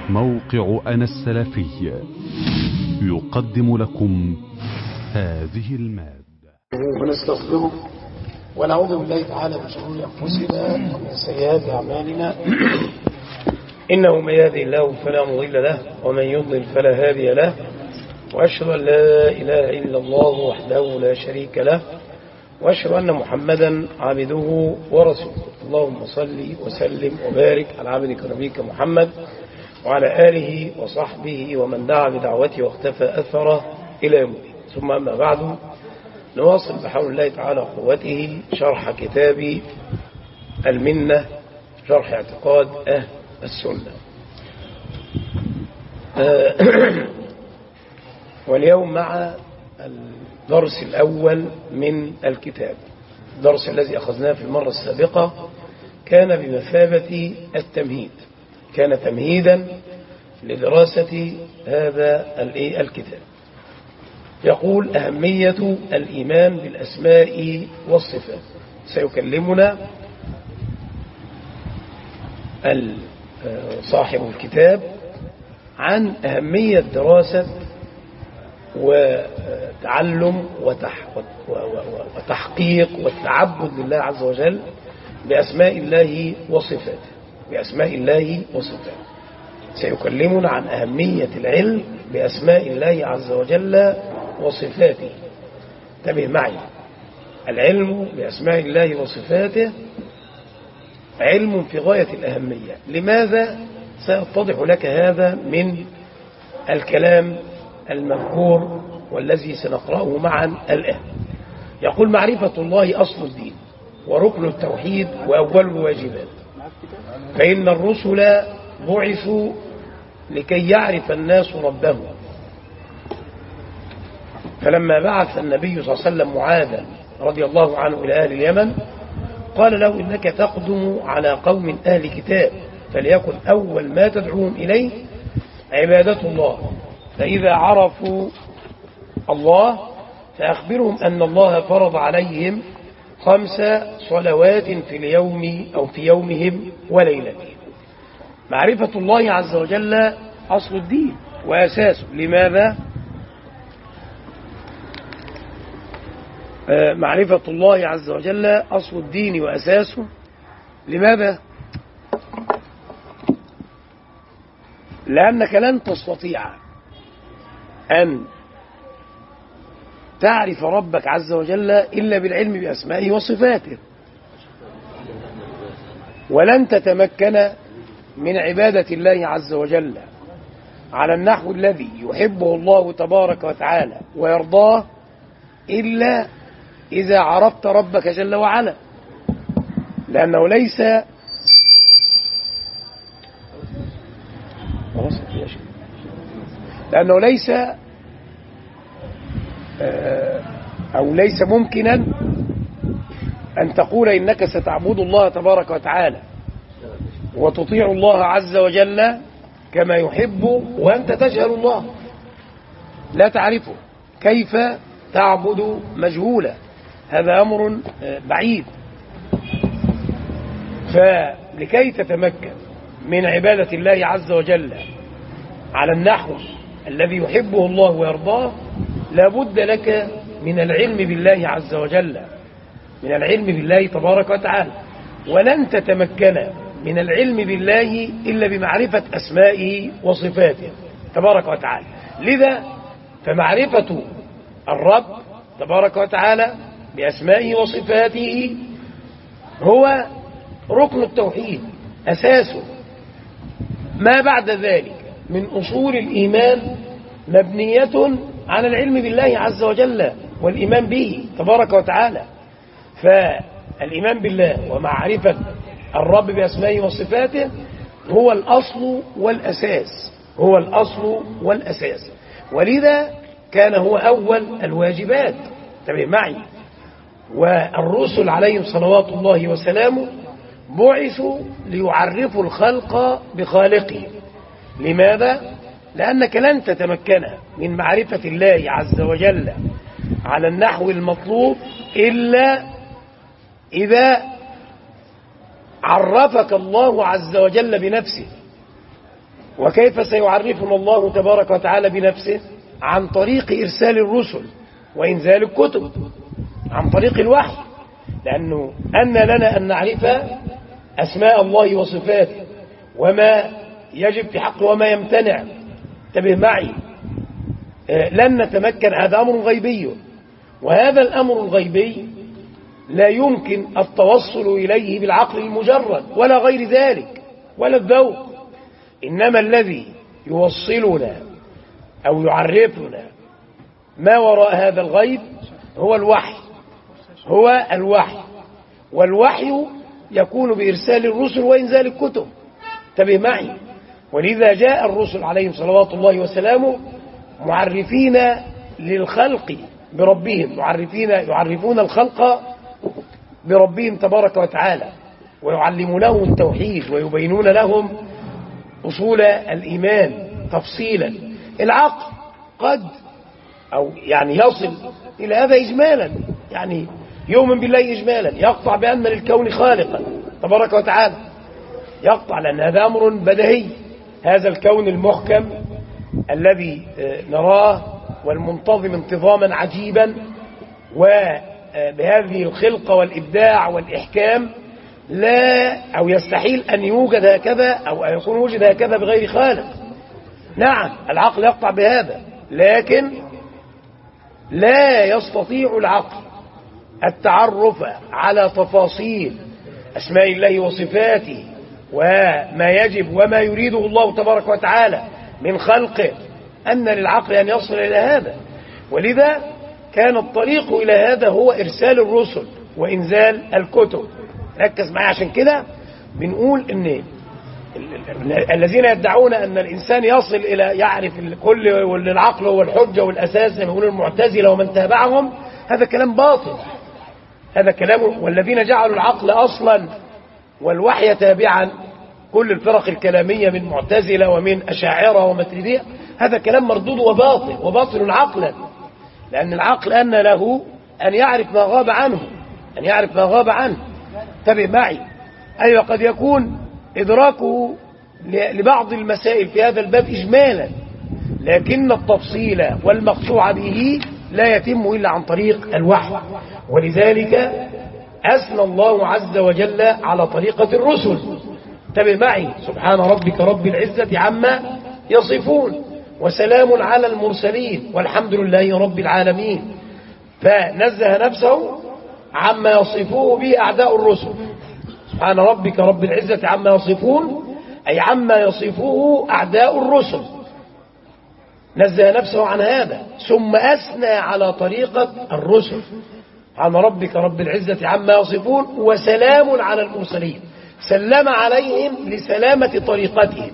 موقع أنا السلفي يقدم لكم هذه المادة ونستغفره ونعوذ بالله تعالى من شرور أنفسنا ومن سيئات أعمالنا إنه من يهدي الله فلا مضل له ومن يضلل فلا هادي له وأشهد أن لا إله إلا الله وحده لا شريك له وأشهد أن محمدا عبده ورسوله اللهم صل وسلم وبارك على عبدك ونبيك محمد وعلى آله وصحبه ومن دعا بدعوته واختفى أثره إلى يوم الدين ثم أما بعد نواصل بحول الله تعالى وقوته شرح كتاب المنة شرح اعتقاد أهل السنة واليوم مع الدرس الأول من الكتاب الدرس الذي أخذناه في المرة السابقة كان بمثابة التمهيد كان تمهيدا لدراسة هذا الكتاب يقول أهمية الإيمان بالأسماء والصفات سيكلمنا صاحب الكتاب عن أهمية دراسة وتعلم وتحقيق والتعبد لله عز وجل بأسماء الله وصفاته بأسماء الله وصفاته سيكلمنا عن أهمية العلم بأسماء الله عز وجل وصفاته انتبه معي العلم بأسماء الله وصفاته علم في غاية الأهمية لماذا سيتضح لك هذا من الكلام المذكور والذي سنقرأه معا الآن يقول معرفة الله أصل الدين وركن التوحيد وأول الواجبات فإن الرسل بعثوا لكي يعرف الناس ربهم فلما بعث النبي صلى الله عليه وسلم معاذا رضي الله عنه إلى أهل اليمن قال له إنك تقدم على قوم أهل كتاب فليكن أول ما تدعوهم إليه عبادة الله فإذا عرفوا الله فأخبرهم أن الله فرض عليهم خمس صلوات في اليوم أو في يومهم وليلتهم معرفة الله عز وجل أصل الدين وأساسه لماذا؟ معرفة الله عز وجل أصل الدين وأساسه لماذا؟ لأنك لن تستطيع أن تعرف ربك عز وجل إلا بالعلم بأسمائه وصفاته ولن تتمكن من عبادة الله عز وجل على النحو الذي يحبه الله تبارك وتعالى ويرضاه إلا إذا عرفت ربك جل وعلا لأنه ليس لأنه ليس أو ليس ممكنا أن تقول إنك ستعبد الله تبارك وتعالى وتطيع الله عز وجل كما يحب وأنت تجهل الله لا تعرفه كيف تعبد مجهولا هذا أمر بعيد فلكي تتمكن من عبادة الله عز وجل على النحو الذي يحبه الله ويرضاه لابد لك من العلم بالله عز وجل من العلم بالله تبارك وتعالى ولن تتمكن من العلم بالله إلا بمعرفة أسمائه وصفاته تبارك وتعالى لذا فمعرفة الرب تبارك وتعالى بأسمائه وصفاته هو ركن التوحيد أساسه ما بعد ذلك من أصول الإيمان مبنية على العلم بالله عز وجل والإيمان به تبارك وتعالى فالإيمان بالله ومعرفة الرب بأسمائه وصفاته هو الأصل والأساس هو الأصل والأساس ولذا كان هو أول الواجبات تبع معي والرسل عليهم صلوات الله وسلامه بعثوا ليعرفوا الخلق بخالقه لماذا؟ لأنك لن تتمكن من معرفة الله عز وجل على النحو المطلوب إلا إذا عرفك الله عز وجل بنفسه وكيف سيعرفنا الله تبارك وتعالى بنفسه عن طريق إرسال الرسل وإنزال الكتب عن طريق الوحي لأنه أن لنا أن نعرف أسماء الله وصفاته وما يجب في حقه وما يمتنع انتبه معي لن نتمكن هذا أمر غيبي وهذا الأمر الغيبي لا يمكن التوصل إليه بالعقل المجرد ولا غير ذلك ولا الذوق إنما الذي يوصلنا أو يعرفنا ما وراء هذا الغيب هو الوحي هو الوحي والوحي يكون بإرسال الرسل وإنزال الكتب انتبه معي ولذا جاء الرسل عليهم صلوات الله وسلامه معرفين للخلق بربهم معرفين يعرفون الخلق بربهم تبارك وتعالى ويعلمونهم التوحيد ويبينون لهم أصول الإيمان تفصيلا العقل قد أو يعني يصل إلى هذا إجمالا يعني يؤمن بالله إجمالا يقطع بأن للكون خالقا تبارك وتعالى يقطع لأن هذا أمر بدهي هذا الكون المحكم الذي نراه والمنتظم انتظاما عجيبا وبهذه الخلقة والإبداع والإحكام لا أو يستحيل أن يوجد هكذا أو أن يكون وجد هكذا بغير خالق نعم العقل يقطع بهذا لكن لا يستطيع العقل التعرف على تفاصيل أسماء الله وصفاته وما يجب وما يريده الله تبارك وتعالى من خلقه أن للعقل أن يصل إلى هذا ولذا كان الطريق إلى هذا هو إرسال الرسل وإنزال الكتب ركز معي عشان كده بنقول ان الذين يدعون ان الانسان يصل الى يعرف كل والعقل هو الحجه والاساس زي ما يقول المعتزله ومن تابعهم هذا كلام باطل هذا كلام والذين جعلوا العقل اصلا والوحي تابعا كل الفرق الكلاميه من معتزله ومن اشاعره ومتريديه هذا كلام مردود وباطل وباطل عقلا لان العقل ان له ان يعرف ما غاب عنه ان يعرف ما غاب عنه انتبه معي أيوة قد يكون إدراكه لبعض المسائل في هذا الباب إجمالا لكن التفصيل والمقطوع به لا يتم إلا عن طريق الوحي ولذلك أثنى الله عز وجل على طريقة الرسل انتبه معي سبحان ربك رب العزة عما يصفون وسلام على المرسلين والحمد لله رب العالمين فنزه نفسه عما يصفوه به أعداء الرسل سبحان ربك رب العزة عما يصفون أي عما يصفوه أعداء الرسل نزه نفسه عن هذا ثم أثنى على طريقة الرسل سبحان ربك رب العزة عما يصفون وسلام على المرسلين سلم عليهم لسلامة طريقتهم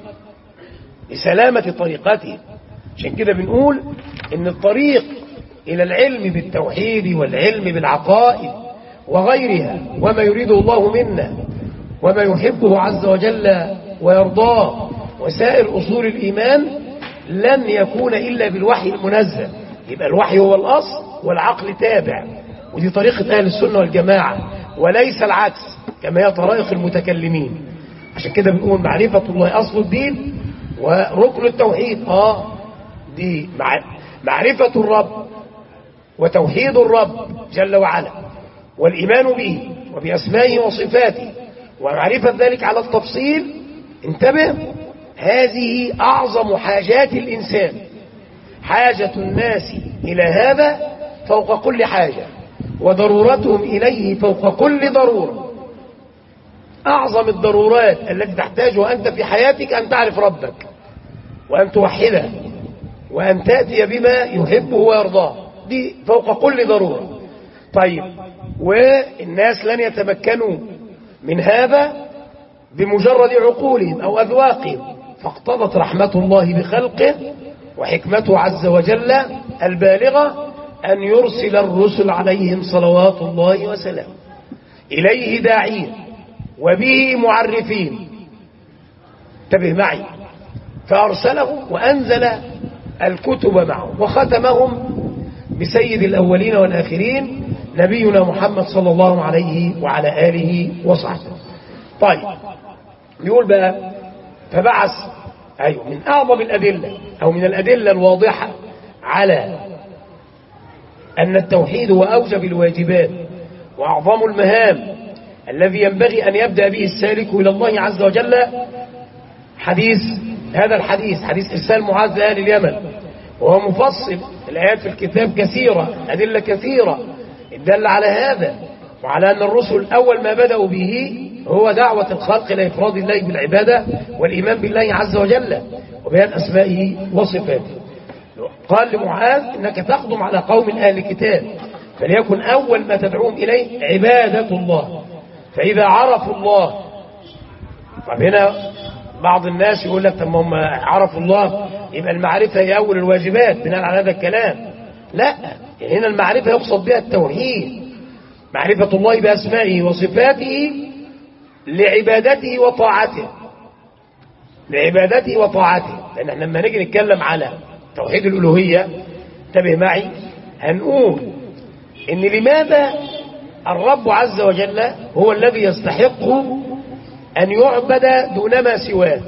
لسلامة طريقتهم عشان كده بنقول ان الطريق إلى العلم بالتوحيد والعلم بالعقائد وغيرها وما يريده الله منا وما يحبه عز وجل ويرضاه وسائر أصول الإيمان لن يكون إلا بالوحي المنزل يبقى الوحي هو الأصل والعقل تابع ودي طريقة أهل السنة والجماعة وليس العكس كما هي طرائق المتكلمين عشان كده بنقول معرفة الله أصل الدين وركن التوحيد آه دي معرفة الرب وتوحيد الرب جل وعلا والإيمان به وبأسمائه وصفاته ومعرفة ذلك على التفصيل انتبه هذه أعظم حاجات الإنسان حاجة الناس إلى هذا فوق كل حاجة وضرورتهم إليه فوق كل ضرورة أعظم الضرورات التي تحتاجها أنت في حياتك أن تعرف ربك وأن توحده وأن تأتي بما يحبه ويرضاه دي فوق كل ضرورة طيب والناس لن يتمكنوا من هذا بمجرد عقولهم أو أذواقهم فاقتضت رحمة الله بخلقه وحكمته عز وجل البالغة أن يرسل الرسل عليهم صلوات الله وسلامه إليه داعين وبه معرفين انتبه معي فأرسله وأنزل الكتب معه وختمهم بسيد الأولين والآخرين نبينا محمد صلى الله عليه وعلى آله وصحبه طيب يقول بقى فبعث أيوه من أعظم الأدلة أو من الأدلة الواضحة على أن التوحيد هو أوجب الواجبات وأعظم المهام الذي ينبغي أن يبدأ به السالك إلى الله عز وجل حديث هذا الحديث حديث إرسال معاذ لأهل اليمن وهو مفصل الآيات في الكتاب كثيرة أدلة كثيرة الدل على هذا وعلى أن الرسل أول ما بدأوا به هو دعوة الخلق إلى إفراد الله بالعبادة والإيمان بالله عز وجل وبيان أسمائه وصفاته قال لمعاذ إنك تقدم على قوم أهل كتاب فليكن أول ما تدعوهم إليه عبادة الله فإذا عرفوا الله طب هنا بعض الناس يقول لك طب ما هم عرفوا الله يبقى المعرفة هي أول الواجبات بناء على هذا الكلام لا هنا المعرفة يقصد بها التوحيد معرفة الله بأسمائه وصفاته لعبادته وطاعته لعبادته وطاعته لأن احنا لما نيجي نتكلم على توحيد الألوهية انتبه معي هنقول ان لماذا الرب عز وجل هو الذي يستحق أن يعبد دون ما سواه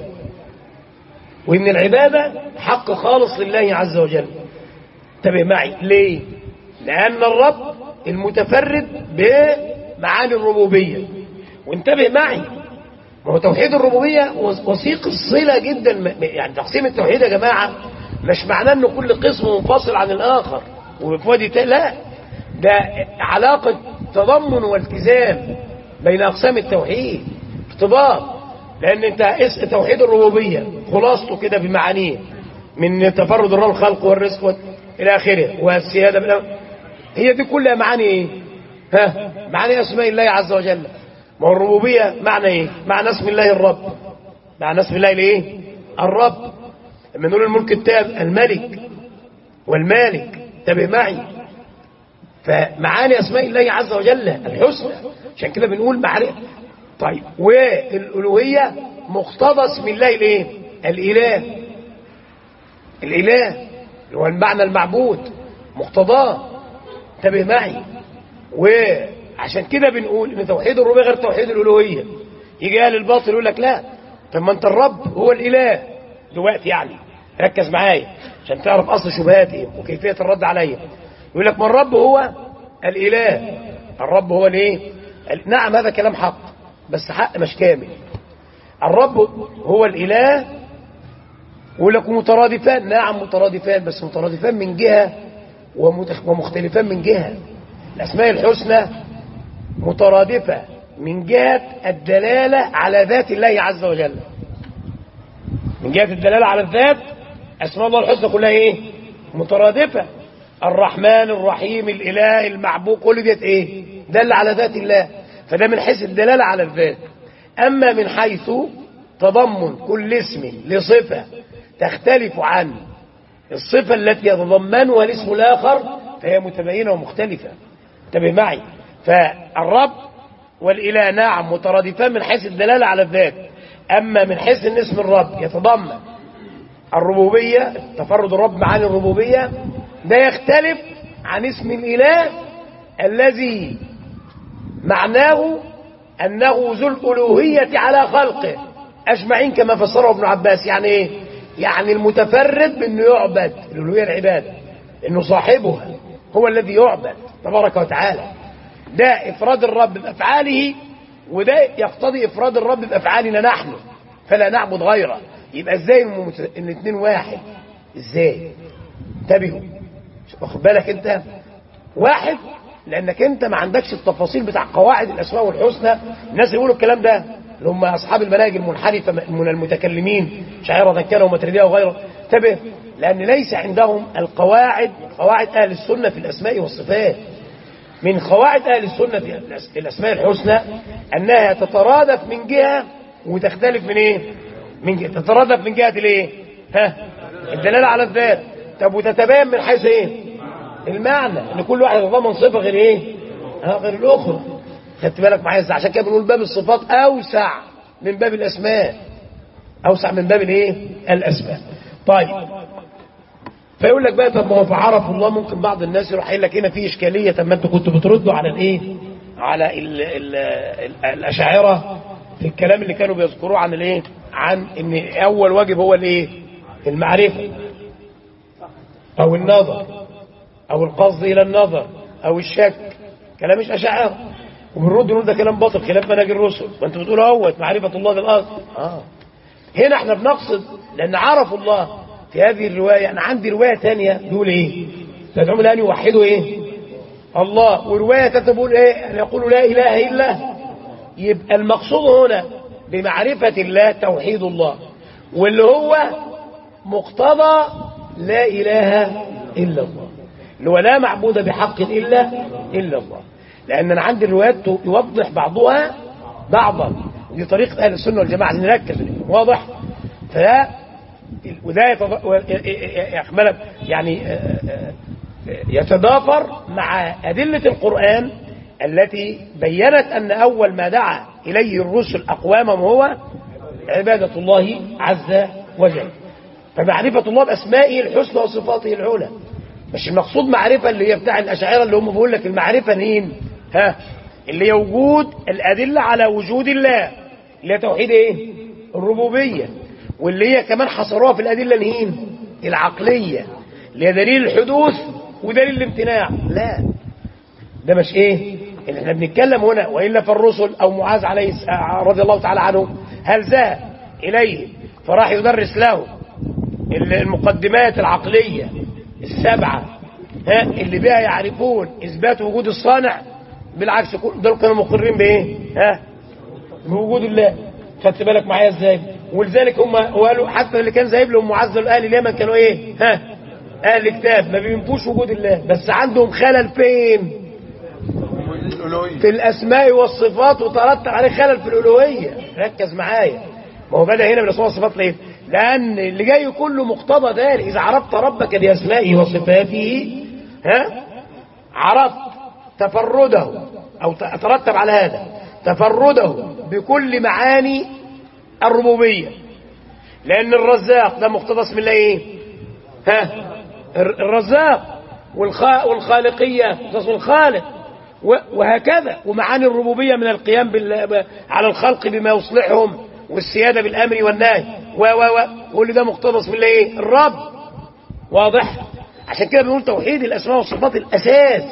وإن العبادة حق خالص لله عز وجل انتبه معي ليه لأن الرب المتفرد بمعاني الربوبية وانتبه معي ما هو توحيد الربوبية وثيق الصلة جدا يعني تقسيم التوحيد يا جماعة مش معناه ان كل قسم منفصل عن الآخر وفي لا ده علاقة تضمن والتزام بين أقسام التوحيد ارتباط لأن انت توحيد الربوبية خلاصته كده بمعانيه من تفرد الرب الخلق والرزق و... إلى آخره والسيادة بلا... هي دي كلها معاني ايه ها معاني اسماء الله عز وجل ما هو الربوبية معنى ايه معنى اسم الله الرب معنى اسم الله الايه الرب لما نقول الملك التام الملك والمالك انتبه معي فمعاني اسماء الله عز وجل الحسنى عشان كده بنقول معرفة طيب والالوهيه مقتضى اسم الله الايه الاله الاله اللي هو المعنى المعبود مقتضاه انتبه معي وعشان كده بنقول ان توحيد الربوبيه غير توحيد الالوهيه يجي اهل الباطل يقول لك لا طب ما انت الرب هو الاله دلوقتي يعني ركز معايا عشان تعرف اصل شبهاتهم وكيفيه الرد عليهم يقول لك ما الرب هو الاله الرب هو الايه نعم هذا كلام حق بس حق مش كامل الرب هو الاله يقول لك مترادفان نعم مترادفان بس مترادفان من جهه ومختلفان من جهه الاسماء الحسنى مترادفه من جهه الدلاله على ذات الله عز وجل من جهه الدلاله على الذات اسماء الله الحسنى كلها ايه مترادفه الرحمن الرحيم الاله المعبود كل ديت ايه دل على ذات الله فده من حيث الدلاله على الذات اما من حيث تضمن كل اسم لصفه تختلف عن الصفه التي يتضمنها الاسم الاخر فهي متباينه ومختلفه انتبه معي فالرب والاله نعم مترادفان من حيث الدلاله على الذات اما من حيث ان اسم الرب يتضمن الربوبيه تفرد الرب معاني الربوبيه ده يختلف عن اسم الاله الذي معناه انه ذو الالوهيه على خلقه اجمعين كما فسره ابن عباس يعني ايه يعني المتفرد بانه يعبد الالوهيه العباده انه صاحبها هو الذي يعبد تبارك وتعالى ده افراد الرب بافعاله وده يقتضي افراد الرب بافعالنا نحن فلا نعبد غيره يبقى ازاي الاثنين واحد ازاي انتبهوا واخد بالك انت واحد لانك انت ما عندكش التفاصيل بتاع قواعد الاسماء والحسنى الناس اللي يقولوا الكلام ده اللي هم اصحاب المناهج المنحرفه من المتكلمين شاعره كانوا ومترديه وغيره انتبه لان ليس عندهم القواعد قواعد اهل السنه في الاسماء والصفات من قواعد اهل السنه في الاسماء الحسنى انها تترادف من جهه وتختلف من ايه من جهة. تترادف من جهه الايه ها الدلاله على الذات طب وتتبين من حيث ايه المعنى ان كل واحد يتضمن صفه غير ايه ها غير الاخرى خدت بالك معايا عشان كده بنقول باب الصفات اوسع من باب الاسماء اوسع من باب الايه الاسماء طيب فيقول لك بقى طب ما هو فعرف الله ممكن بعض الناس يروح قايل لك هنا في اشكاليه طب ما انتوا كنتوا بتردوا على الايه على ال ال ال الاشاعره في الكلام اللي كانوا بيذكروه عن الايه عن ان اول واجب هو الايه المعرفه او النظر او القصد الى النظر او الشك كلام مش اشاعره وبنرد نقول ده كلام باطل خلاف منهج الرسل وانت بتقول اهوت معرفه الله بالاصل اه هنا احنا بنقصد لان عرفوا الله في هذه الروايه انا عندي روايه ثانيه بيقول ايه تدعون الان يوحدوا ايه الله وروايه تقول ايه ان يقولوا لا اله الا يبقى المقصود هنا بمعرفه الله توحيد الله واللي هو مقتضى لا اله الا الله اللي هو لا معبود بحق الا الا الله لان انا عندي الروايات يوضح بعضها بعضا دي طريقه اهل السنه والجماعه عايزين نركز واضح ف وده يتض... يخمل يعني يتضافر مع أدلة القرآن التي بينت أن أول ما دعا إليه الرسل أقوامهم هو عبادة الله عز وجل فمعرفة الله بأسمائه الحسنى وصفاته العلى مش المقصود معرفة اللي هي بتاع الأشاعرة اللي هم بيقول لك المعرفة مين ها اللي هي وجود الأدلة على وجود الله اللي هي توحيد ايه الربوبية واللي هي كمان حصروها في الأدلة الهين العقلية اللي هي دليل الحدوث ودليل الامتناع لا ده مش ايه اللي احنا بنتكلم هنا وإلا فالرسل أو معاذ عليه رضي الله تعالى عنه هل ذهب إليه فراح يدرس له المقدمات العقلية السبعة ها اللي بها يعرفون إثبات وجود الصانع بالعكس دول كانوا مقرين بإيه ها بوجود الله خدت بالك معايا ازاي ولذلك هم قالوا حتى اللي كان ذاهب لهم معز اهل اليمن كانوا ايه ها اهل الكتاب ما بينفوش وجود الله بس عندهم خلل فين في الاسماء والصفات وترتب عليه خلل في الالوهيه ركز معايا ما هو بدا هنا بالاسماء والصفات ليه لان اللي جاي كله مقتضى ذلك اذا عرفت ربك باسمائه وصفاته ها عرفت تفرده او ترتب على هذا تفرده بكل معاني الربوبية لأن الرزاق ده مقتضى اسم الله إيه ها الرزاق والخالقية اسم الخالق وهكذا ومعاني الربوبية من القيام بال... على الخلق بما يصلحهم والسيادة بالأمر والنهي و و و كل ده مقتضى اسم الله إيه الرب واضح عشان كده بنقول توحيد الأسماء والصفات الأساس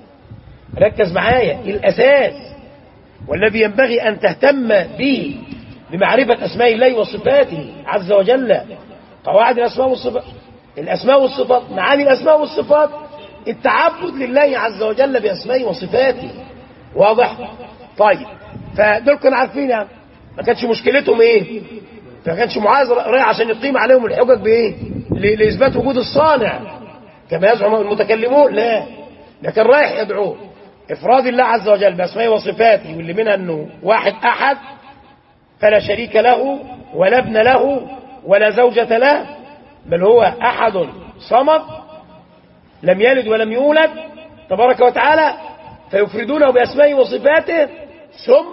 ركز معايا الأساس والذي ينبغي أن تهتم به بمعرفة أسماء الله وصفاته عز وجل قواعد الأسماء والصفات الأسماء والصفات معاني الأسماء والصفات التعبد لله عز وجل بأسمائه وصفاته واضح طيب فدول كانوا عارفين يعني ما كانتش مشكلتهم ايه ما كانش معاذ رايح عشان يقيم عليهم الحجج بايه لإثبات وجود الصانع كما يزعم المتكلمون لا لكن رايح يدعوه إفراد الله عز وجل بأسمائه وصفاته واللي منها أنه واحد أحد فلا شريك له ولا ابن له ولا زوجة له بل هو أحد صمد لم يلد ولم يولد تبارك وتعالى فيفردونه بأسمائه وصفاته ثم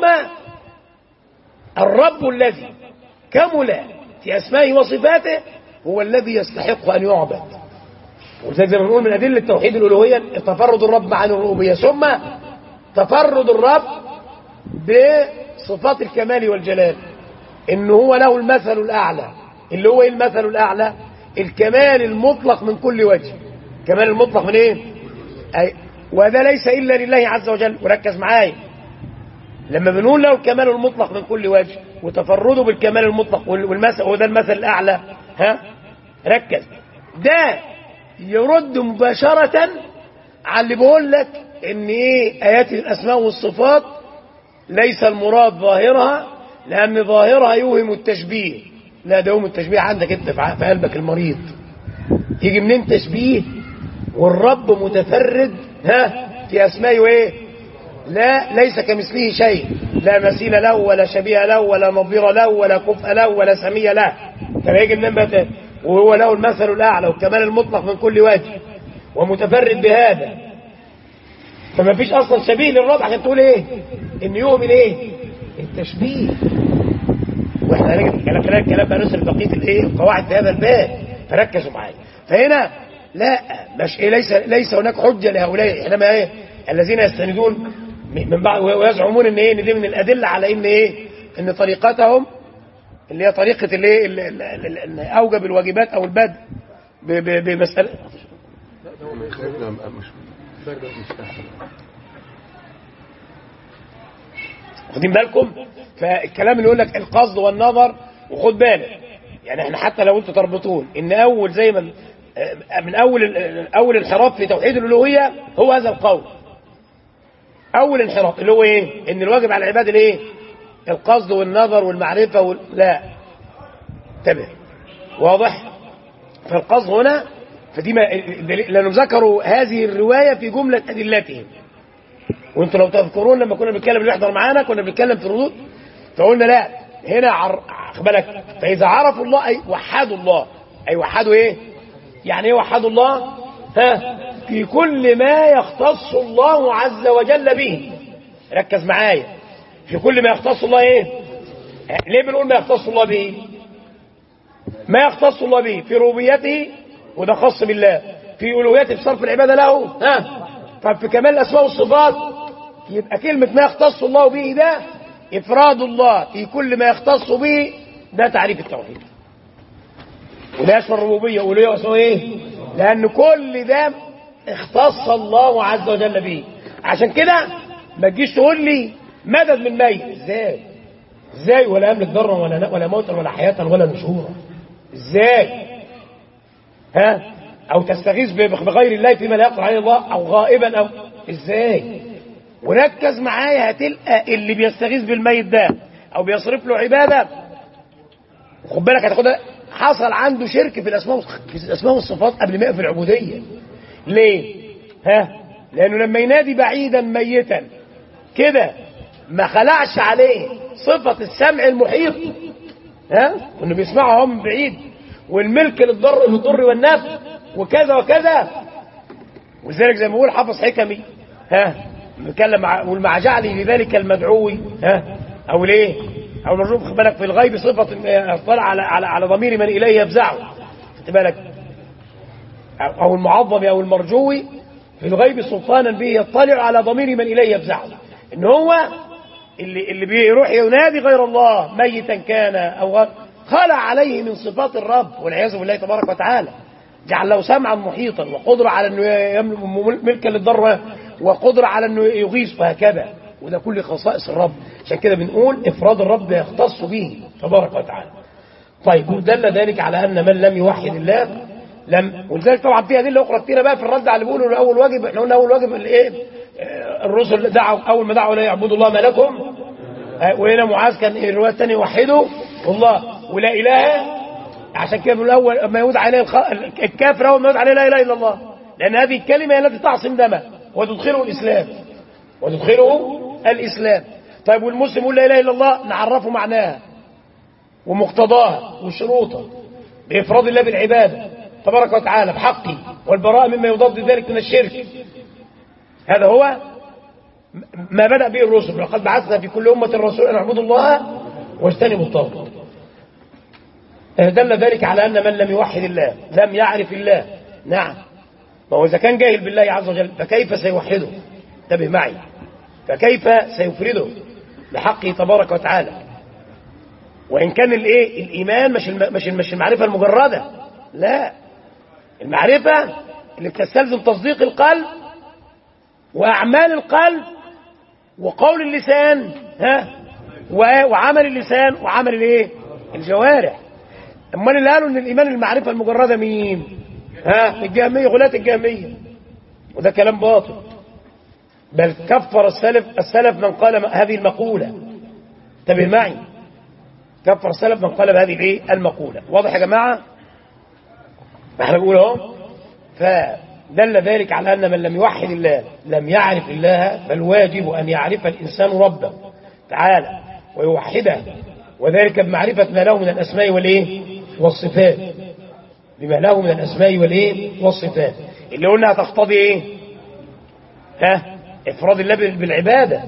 الرب الذي كمل في أسمائه وصفاته هو الذي يستحق أن يعبد ولذلك زي ما بنقول من أدلة توحيد الألوهية تفرد الرب عن الربوبية ثم تفرد الرب بصفات الكمال والجلال إن هو له المثل الأعلى اللي هو إيه المثل الأعلى الكمال المطلق من كل وجه كمال المطلق من إيه أي وهذا ليس إلا لله عز وجل وركز معايا لما بنقول له الكمال المطلق من كل وجه وتفرده بالكمال المطلق والمثل وده المثل الأعلى ها ركز ده يرد مباشرة على اللي بقول لك ان ايه ايات الاسماء والصفات ليس المراد ظاهرها لان ظاهرها يوهم التشبيه لا ده يوم التشبيه عندك انت في قلبك المريض يجي منين تشبيه والرب متفرد ها في اسمائه ايه لا ليس كمثله شيء لا مثيل له ولا شبيه له ولا نظير له ولا كفء له ولا سمي له كما يجي منين بقى وهو له المثل الأعلى والكمال المطلق من كل وجه ومتفرد بهذا فما فيش أصلا شبيه للرب عشان تقول إيه إن يؤمن إيه التشبيه وإحنا هنجد كلام كلام كلام بقى نسر بقية الإيه القواعد في هذا الباب فركزوا معايا فهنا لا مش إيه ليس ليس هناك حجة لهؤلاء إنما إيه الذين اللي هي طريقة الايه ال- ال- ال- ال- أوجب الواجبات أو البدء ب- ب- بمسألة واخدين بالكم فالكلام اللي يقول لك القصد والنظر وخد بالك يعني احنا حتى لو انتوا تربطون ان اول زي ما آه، من اول ال- اول انحراف في توحيد الالوهيه هو هذا القول اول انحراف اللي هو ايه ان الواجب على العباد الايه القصد والنظر والمعرفه وال... لا انتبه واضح فالقصد هنا فدي ما لانهم ذكروا هذه الروايه في جمله ادلتهم وانتوا لو تذكرون لما كنا بنتكلم اللي يحضر معانا كنا بنتكلم في الردود فقلنا لا هنا عر... خد بالك فاذا عرفوا الله اي وحدوا الله اي وحدوا ايه يعني ايه وحدوا الله ها في كل ما يختص الله عز وجل به ركز معايا في كل ما يختص الله ايه ليه بنقول ما يختص الله به ما يختص الله به في ربوبيته وده خاص بالله في الوهيته في صرف العباده له ها ففي كمال الاسماء والصفات يبقى كلمه ما يختص الله به ده افراد الله في كل ما يختص به ده تعريف التوحيد وده يشمل الربوبيه والوهيه واسمه ايه لان كل ده اختص الله عز وجل به عشان كده ما تجيش تقول لي مدد من ميت ازاي ازاي ولا يملك ضرا ولا ولا موتا ولا حياه ولا نشورا ازاي ها او تستغيث بغير الله فيما لا يقدر عليه الله او غائبا او ازاي وركز معايا هتلقى اللي بيستغيث بالميت ده او بيصرف له عباده خد بالك هتاخدها حصل عنده شرك في الاسماء في الاسماء والصفات قبل ما يقف العبوديه ليه ها لانه لما ينادي بعيدا ميتا كده ما خلعش عليه صفه السمع المحيط ها انه بيسمعه هو من بعيد والملك للضر للضر والنفع وكذا وكذا ولذلك زي ما بيقول حافظ حكمي ها بيتكلم مع والمع جعلي لذلك المدعوي ها او ليه او المرجو خد بالك في الغيب صفه اطلع على على على ضمير من اليه يفزعه خد بالك أو- او المعظم او المرجوي في الغيب سلطانا به يطلع على ضمير من اليه يفزعه ان هو اللي اللي بيروح ينادي غير الله ميتا كان او غير خلع عليه من صفات الرب والعياذ بالله تبارك وتعالى جعل له سمعا محيطا وقدره على انه يملك ملكا للضر وقدره على انه يغيث وهكذا وده كل خصائص الرب عشان كده بنقول افراد الرب يختص به تبارك وتعالى طيب ودل ذلك على ان من لم يوحد الله لم ولذلك طبعا في ادله اخرى كثيره بقى في الرد على اللي بيقولوا اول واجب احنا قلنا اول واجب الايه آه، الرسل دعوا اول ما دعوا لا يعبدوا الله ما لكم آه، وهنا معاذ كان الروايه الثانيه وحدوا الله ولا اله عشان كده من الاول ما يعود عليه الخ... الكافر اول ما يعود عليه لا اله الا الله لان هذه الكلمه هي التي تعصم دمه وتدخله الاسلام وتدخله الاسلام طيب والمسلم يقول لا اله الا الله نعرفه معناها ومقتضاها وشروطها بإفراد الله بالعبادة تبارك وتعالى بحقه والبراءة مما يضاد ذلك من الشرك هذا هو ما بدأ به الرسل لقد بعثنا في كل أمة رسول أن اعبدوا الله واجتنبوا الطاغوت دل ذلك على أن من لم يوحد الله لم يعرف الله نعم ما هو إذا كان جاهل بالله عز وجل فكيف سيوحده انتبه معي فكيف سيفرده بحقه تبارك وتعالى وإن كان الإيه الإيمان مش الم... مش مش المعرفة المجردة لا المعرفة اللي بتستلزم تصديق القلب وأعمال القلب وقول اللسان ها و- وعمل اللسان وعمل الايه الجوارح امال اللي قالوا ان الايمان المعرفه المجرده مين ها الجهميه غلاة الجهميه وده كلام باطل بل كفر السلف السلف من قال هذه المقوله انتبه معي كفر السلف من قال بهذه الايه المقوله واضح يا جماعه ما احنا بنقول اهو فدل ذلك على ان من لم يوحد الله لم يعرف الله فالواجب ان يعرف الانسان ربه تعالى ويوحده وذلك بمعرفه ما له من الاسماء والايه والصفات بما له من الاسماء والايه والصفات اللي قلنا هتقتضي ايه ها افراد الله بالعباده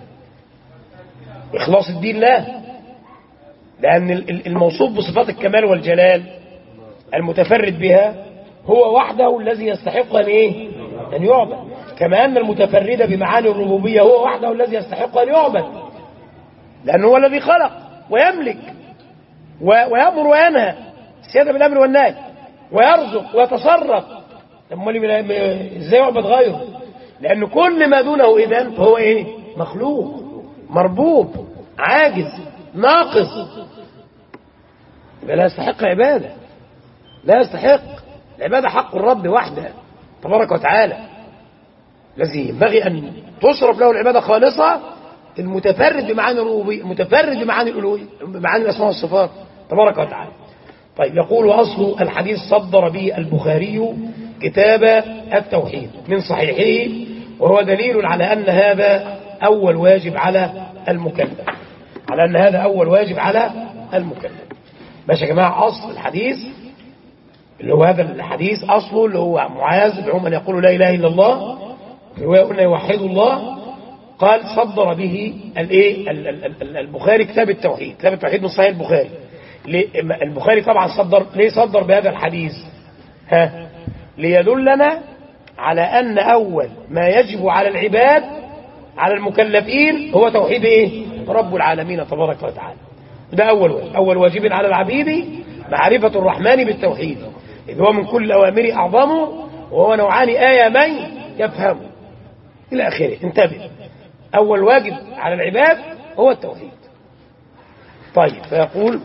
اخلاص الدين له لأن الموصوف بصفات الكمال والجلال المتفرد بها هو وحده الذي يستحق أن إيه؟ أن يعبد كما أن المتفرد بمعاني الربوبية هو وحده الذي يستحق أن يعبد لأنه هو الذي خلق ويملك و- ويأمر وينهى السيادة بالأمر والنهي ويرزق ويتصرف طب امال يبقى- ازاي يعبد غيره لأن كل ما دونه إذن فهو إيه مخلوق مربوب عاجز ناقص يبقى لا يستحق عبادة لا يستحق العبادة حق الرب وحده تبارك وتعالى الذي ينبغي أن تصرف له العبادة خالصة المتفرد بمعاني الربوبية المتفرد بمعاني الألوهية بمعاني الأسماء والصفات تبارك وتعالى طيب يقول أصل الحديث صدر به البخاري كتاب التوحيد من صحيحه وهو دليل على أن هذا أول واجب على المكلف على أن هذا أول واجب على المكلف ماشي يا جماعة أصل الحديث اللي هو هذا الحديث أصله اللي هو معاذ بعمر يقول لا إله إلا الله رواية قلنا يوحد الله قال صدر به الايه ال- ال- ال- البخاري كتاب التوحيد كتاب التوحيد من صحيح البخاري ليه- البخاري طبعا صدر ليه صدر بهذا الحديث ها ليدلنا على أن أول ما يجب على العباد على المكلفين هو توحيد إيه؟ رب العالمين تبارك وتعالى ده أول واجب أول واجب على العبيد معرفة الرحمن بالتوحيد إذ هو من كل الأوامر أعظمه وهو نوعان آية من يفهم إلى آخره انتبه أول واجب على العباد هو التوحيد طيب فيقول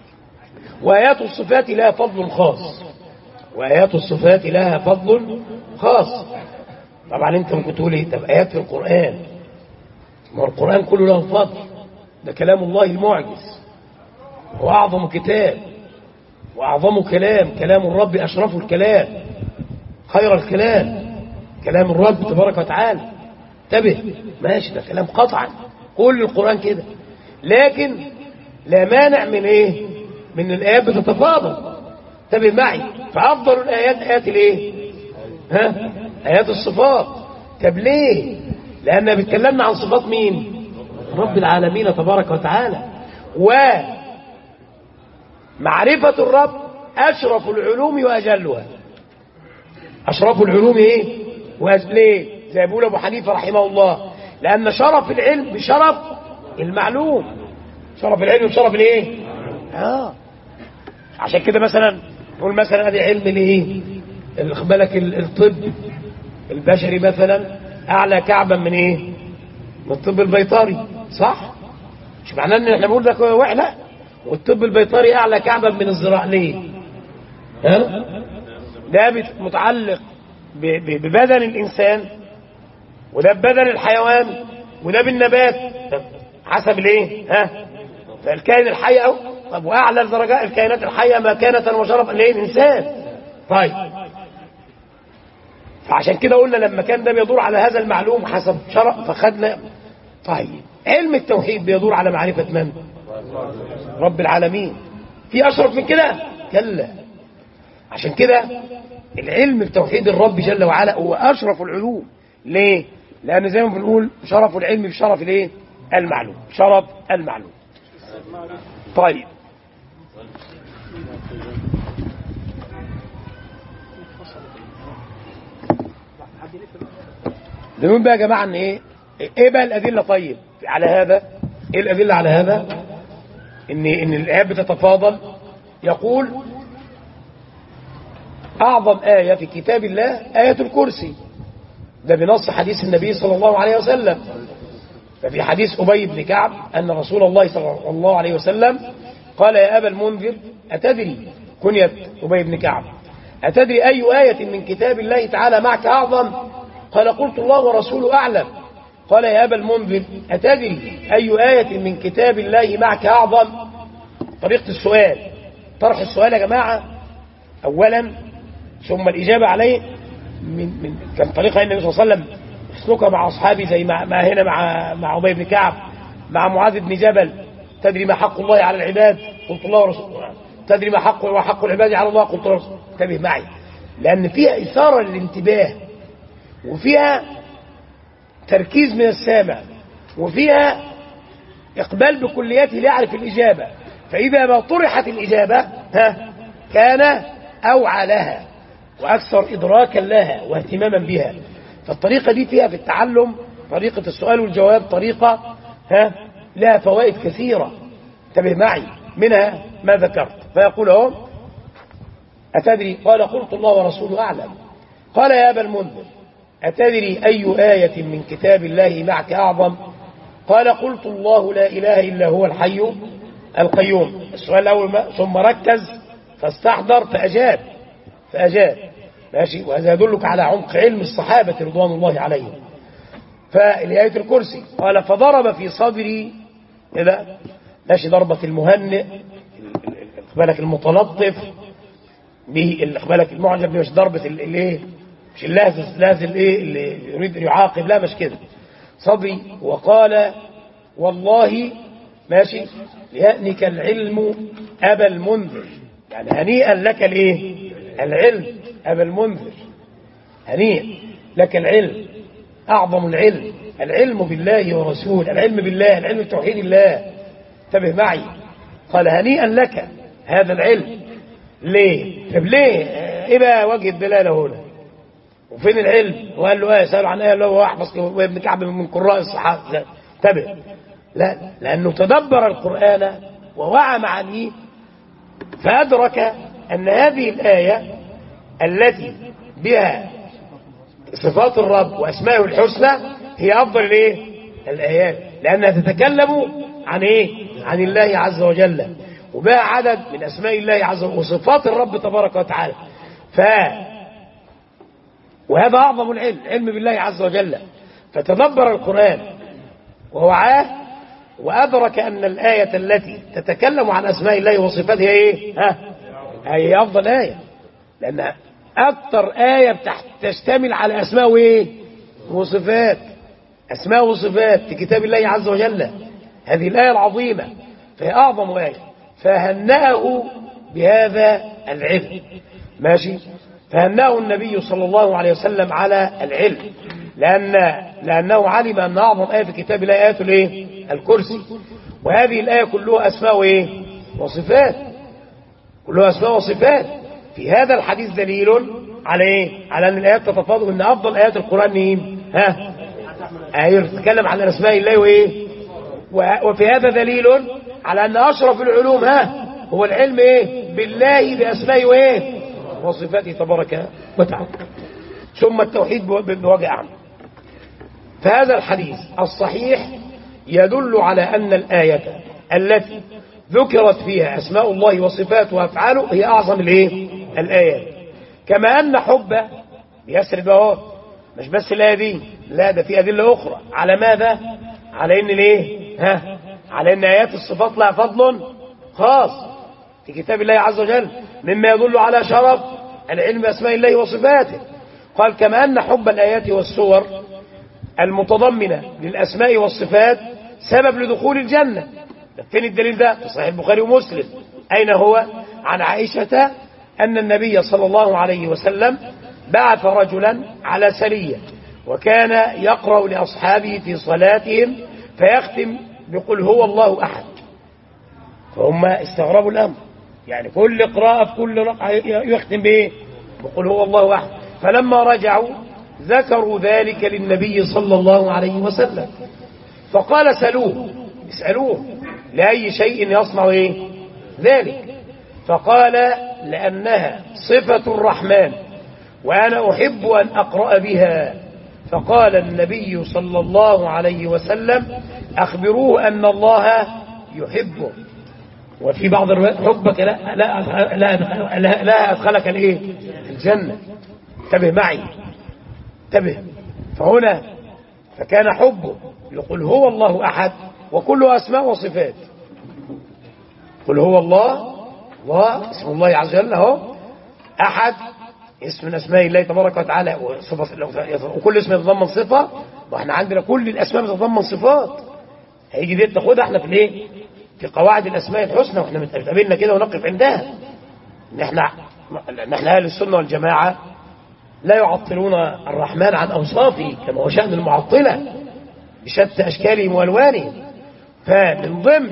وآيات الصفات لها فضل خاص وآيات الصفات لها فضل خاص طبعا انت ممكن تقول ايه طب آيات في القرآن ما هو القرآن كله له فضل ده كلام الله المعجز هو أعظم كتاب وأعظم كلام كلام الرب أشرف الكلام خير الكلام كلام الرب تبارك وتعالى انتبه ماشي ده كلام قطعا كل القرآن كده لكن لا مانع من ايه من الآيات بتتفاضل انتبه معي فأفضل الآيات آيات الايه ها آيات الصفات طب ليه لأنها بتكلمنا عن صفات مين رب العالمين تبارك وتعالى ومعرفة الرب أشرف العلوم وأجلها أشرف العلوم إيه وأج... ليه زي بيقول أبو حنيفة رحمه الله لأن شرف العلم بشرف المعلوم شرف العلم بشرف الايه اه عشان كده مثلا نقول مثلا ادي علم الايه خد بالك ال- الطب البشري مثلا اعلى كعبا من ايه من الطب البيطري صح مش معناه ان احنا بنقول ده واحنا والطب البيطري اعلى كعبا من الزراعه ليه ها ده بت- متعلق ب- ب- ببدن الانسان وده ببدن الحيوان وده بالنبات طب حسب الايه ها فالكائن الحي أو طب واعلى درجات الكائنات الحيه مكانه وشرفا ليه الانسان طيب فعشان كده قلنا لما كان ده بيدور على هذا المعلوم حسب شرف فخدنا طيب علم التوحيد بيدور على معرفه من رب العالمين في اشرف من كده كلا عشان كده العلم بتوحيد الرب جل وعلا هو اشرف العلوم ليه لان زي ما بنقول شرف العلم بشرف الايه المعلوم شرف المعلوم طيب نقول بقى يا جماعه ان ايه ايه بقى الادله طيب على هذا ايه الادله على هذا ان ان الايات بتتفاضل يقول اعظم ايه في كتاب الله ايه الكرسي ده بنص حديث النبي صلى الله عليه وسلم ففي حديث أبي بن كعب أن رسول الله صلى الله عليه وسلم قال يا أبا المنذر أتدري كنية أبي بن كعب أتدري أي آية من كتاب الله تعالى معك أعظم قال قلت الله ورسوله أعلم قال يا أبا المنذر أتدري أي آية من كتاب الله معك أعظم طريقة السؤال طرح السؤال يا جماعة أولا ثم الإجابة عليه من من كان طريقة النبي صلى الله عليه وسلم يسلكها مع أصحابي زي ما, ما هنا مع مع أبي بن كعب مع معاذ بن جبل تدري ما حق الله على العباد قلت الله ورسوله تدري ما حق وحق العباد على الله قلت الله انتبه معي لأن فيها إثارة للانتباه وفيها تركيز من السامع وفيها إقبال بكلياته ليعرف الإجابة فإذا ما طرحت الإجابة ها كان أوعى لها وأكثر إدراكا لها واهتماما بها فالطريقة دي فيها في التعلم طريقة السؤال والجواب طريقة ها لها فوائد كثيرة انتبه معي منها ما ذكرت فيقول اهو أتدري قال قلت الله ورسوله أعلم قال يا أبا المنذر أتدري أي آية من كتاب الله معك أعظم قال قلت الله لا إله إلا هو الحي القيوم السؤال الأول ما ثم ركز فاستحضر فأجاب فأجاب ماشي وهذا يدلك على عمق علم الصحابة رضوان الله عليهم فالآية الكرسي قال فضرب في صدري كده ماشي ضربة المهنئ بالك المتلطف به بالك المعجب مش ضربة الايه مش اللازز لازل الايه اللي يريد ان يعاقب لا مش كده صدري وقال والله ماشي ليأنك العلم أبا المنذر يعني هنيئا لك الايه العلم أبا المنذر هنيئا لك العلم أعظم العلم العلم بالله ورسوله العلم بالله العلم بتوحيد الله انتبه معي قال هنيئا لك هذا العلم ليه طب ليه ايه بقى وجه الدلاله هنا وفين العلم وقال له ايه سأل عن ايه هو احفظ وابن كعب من قراء الصحابه انتبه لا لانه تدبر القران ووعى معانيه فادرك ان هذه الايه التي بها صفات الرب واسمائه الحسنى هي افضل الايه الايات لانها تتكلم عن ايه عن الله عز وجل وبها عدد من اسماء الله عز وجل وصفات الرب تبارك وتعالى ف وهذا اعظم العلم علم بالله عز وجل فتدبر القران ووعاه وادرك ان الايه التي تتكلم عن اسماء الله وصفاته هي ايه ها هي افضل ايه لان اكثر ايه بتحت تشتمل على اسماء وايه وصفات اسماء وصفات في كتاب الله عز وجل هذه الايه العظيمه فهي اعظم ايه فهنأه بهذا العلم ماشي فهنأه النبي صلى الله عليه وسلم على العلم لأن لأنه علم أن أعظم آية في كتاب الله آيات الإيه؟ الكرسي وهذه الآية كلها أسماء إيه؟ وصفات كلها أسماء وصفات في هذا الحديث دليل على إيه؟ على أن الآيات تتفاضل أن أفضل آيات القرآن مين؟ ها؟ آية تتكلم عن أسماء الله وإيه؟ وفي هذا دليل على أن أشرف العلوم ها هو العلم إيه بالله بأسمائه وإيه وصفاته تبارك وتعالى ثم التوحيد بوجه عام فهذا الحديث الصحيح يدل على أن الآية التي ذكرت فيها أسماء الله وصفاته وأفعاله هي أعظم الإيه الآيات كما أن حبه يسرد اهو مش بس الآية دي لا ده في أدلة أخرى على ماذا على إن الإيه ها على ان ايات الصفات لها فضل خاص في كتاب الله عز وجل مما يدل على شرف العلم باسماء الله وصفاته قال كما ان حب الايات والسور المتضمنه للاسماء والصفات سبب لدخول الجنه فين الدليل ده في صحيح البخاري ومسلم اين هو عن عائشه ان النبي صلى الله عليه وسلم بعث رجلا على سريه وكان يقرا لاصحابه في صلاتهم فيختم بقول هو الله أحد فهم استغربوا الأمر يعني كل قراءة في كل رقعة يختم بإيه بقول هو الله أحد فلما رجعوا ذكروا ذلك للنبي صلى الله عليه وسلم فقال سألوه اسألوه لأي شيء يصنع إيه ذلك فقال لأنها صفة الرحمن وأنا أحب أن أقرأ بها فقال النبي صلى الله عليه وسلم أخبروه أن الله يحبه وفي بعض الروايات حبك لا لا لا, لا, لا أدخلك الإيه الجنة انتبه معي انتبه فهنا فكان حبه يقول هو الله أحد وكله أسماء وصفات قل هو الله الله اسم الله عز وجل اهو أحد اسم من أسماء الله تبارك وتعالى وصفة وكل اسم يتضمن صفة واحنا عندنا كل الأسماء بتتضمن صفات هيجي دي تاخدها احنا في الايه في قواعد الأسماء الحسنى واحنا متقابلنا كده ونقف عندها ان احنا نحن أهل السنة والجماعة لا يعطلون الرحمن عن أوصافه كما هو شأن المعطلة بشتى أشكالهم وألوانهم فمن ضمن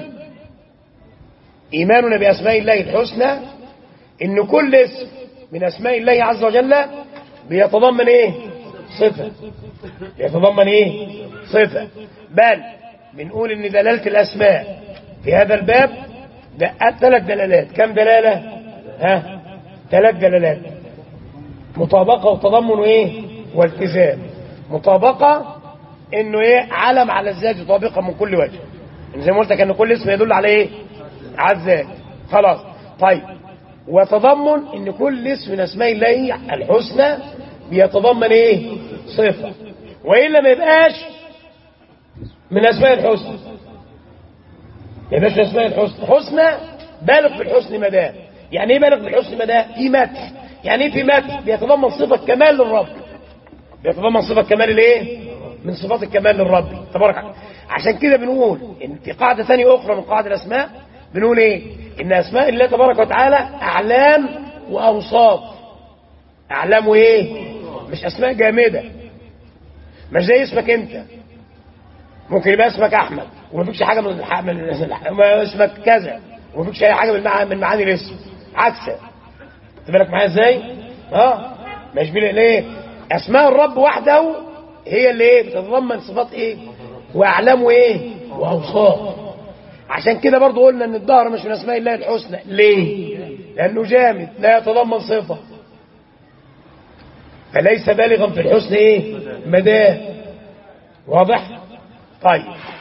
إيماننا بأسماء الله الحسنى إن كل اسم من أسماء الله عز وجل بيتضمن إيه صفة بيتضمن إيه صفة بل بنقول إن دلالة الأسماء في هذا الباب ده ثلاث دلالات كم دلالة ها ثلاث دلالات مطابقة وتضمن وايه والتزام مطابقة انه ايه علم على الذات يطابقها من كل وجه زي ما قلت لك ان كل اسم يدل على ايه على الذات خلاص طيب وتضمن ان كل اسم من اسماء الله الحسنى بيتضمن ايه صفة والا ما يبقاش من اسماء الحسنى ما يبقاش من اسماء الحسنى حسنى بالغ في الحسن مداه يعني ايه بالغ في الحسن مداه في مدح يعني ايه في مدح بيتضمن صفة كمال للرب بيتضمن صفة كمال الايه من صفات الكمال للرب تبارك عشان كده بنقول ان في قاعدة ثانية اخرى من قواعد الاسماء بنقول ايه ان اسماء الله تبارك وتعالى اعلام واوصاف اعلام وايه مش اسماء جامدة مش زي اسمك انت ممكن يبقى اسمك احمد وما فيكش حاجة من الح... من اسمك كذا وما فيكش اي حاجة من مع... من معاني الاسم عكسه انت بالك معايا ازاي اه مش بيلاقي ليه اسماء الرب وحده هي اللي ايه بتتضمن صفات ايه واعلام ايه واوصاف عشان كده برضو قلنا ان الظهر مش من اسماء الله الحسنى ليه لانه جامد لا يتضمن صفه فليس بالغا في الحسن ايه مداه واضح طيب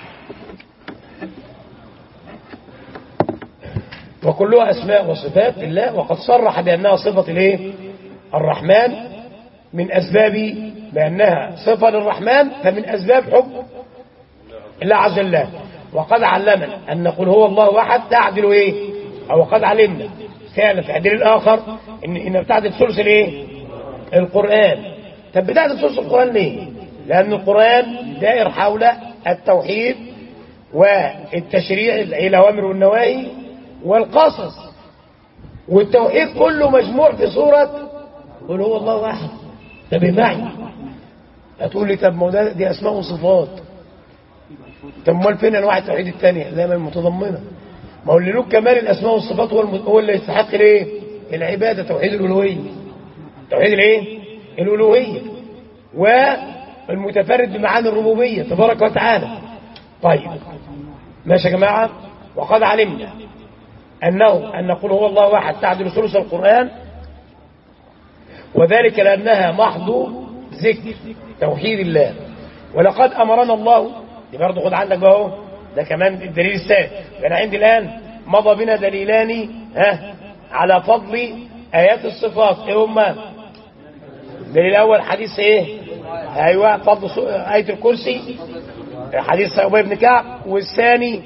وكلها اسماء وصفات لله وقد صرح بانها صفه الايه الرحمن من اسباب بانها صفه للرحمن فمن اسباب حب الله عز وجل وقد علمنا ان نقول هو الله احد تعدل ايه او قد علمنا فعلا في الدليل الاخر ان ان بتعدل ثلث الايه القران طب بتعدل ثلث القران ليه لان القران دائر حول التوحيد والتشريع الاوامر والنواهي والقصص والتوحيد كله مجموع في صورة قل هو الله واحد طب معي هتقول لي طب ما ده دي اسماء وصفات طب امال فين انواع التوحيد الثانيه زي ما المتضمنه ما هو اللي له كمال الاسماء والصفات هو الم... هو اللي يستحق الايه العباده توحيد الالوهيه توحيد الايه الالوهيه والمتفرد بمعاني الربوبيه تبارك وتعالى طيب ماشي يا جماعه وقد علمنا أنه أن نقول هو الله واحد تعدل ثلث القرآن وذلك لأنها محض ذكر توحيد الله ولقد أمرنا الله دي برضه خد عندك بقى اهو ده كمان الدليل الثاني أنا عندي الآن مضى بنا دليلان ها على فضل آيات الصفات إيه هما الدليل الأول حديث إيه أيوة فضل آية الكرسي حديث أبي بن كعب والثاني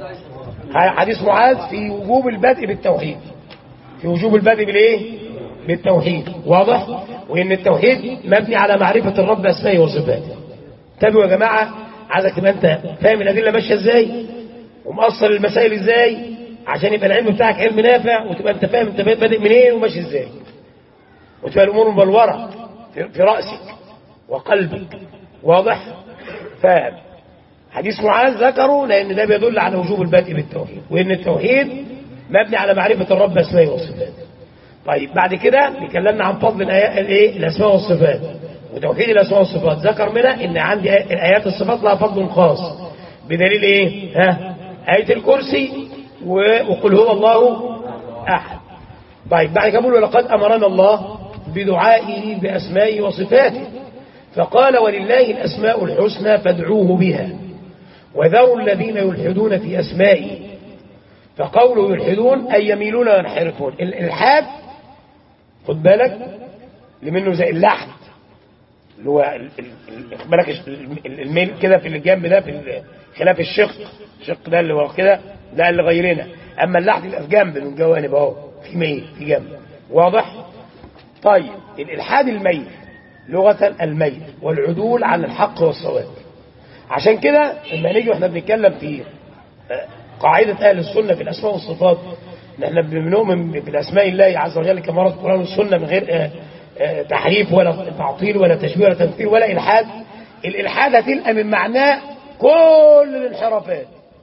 حديث معاذ في وجوب البدء بالتوحيد في وجوب البدء بالايه بالتوحيد واضح وان التوحيد مبني على معرفة الرب اسمائه وصفاته تابعوا يا جماعة عايزك تبقى انت فاهم الادله ماشيه ازاي ومقصر المسائل ازاي عشان يبقى العلم بتاعك علم نافع وتبقى انت فاهم انت بادئ منين وماشي ازاي وتبقى الامور مبلوره في, في راسك وقلبك واضح فاهم حديث معاذ ذكره لأن ده بيدل على وجوب البدء بالتوحيد وإن التوحيد مبني على معرفة الرب أسمائه وصفاته طيب بعد كده بيكلمنا عن فضل الايه الأسماء والصفات وتوحيد الأسماء والصفات ذكر منها إن عندي الآيات الصفات لها فضل خاص بدليل إيه ها آية الكرسي وقل هو الله أحد طيب بعد كده بيقول لقد أمرنا الله بدعائه بأسمائه وصفاته فقال ولله الأسماء الحسنى فادعوه بها وذروا الذين يلحدون في أسمائه فقوله يلحدون أي يميلون وينحرفون الإلحاد خد بالك لمنه زي اللحد اللي هو بالك الميل كده في الجنب ده في خلاف الشق الشق ده اللي هو كده ده اللي غيرنا أما اللحد يبقى في جنب من جوانب اهو في ميل في جنب واضح طيب الإلحاد الميل لغة الميل والعدول عن الحق والصواب عشان كده لما نيجي واحنا بنتكلم في قاعدة أهل السنة في الأسماء والصفات احنا بنؤمن بالأسماء الله عز وجل كما ورد القرآن والسنة من غير تحريف ولا تعطيل ولا تشبيه ولا تمثيل ولا إلحاد الإلحاد هتلقى من معناه كل الانحرافات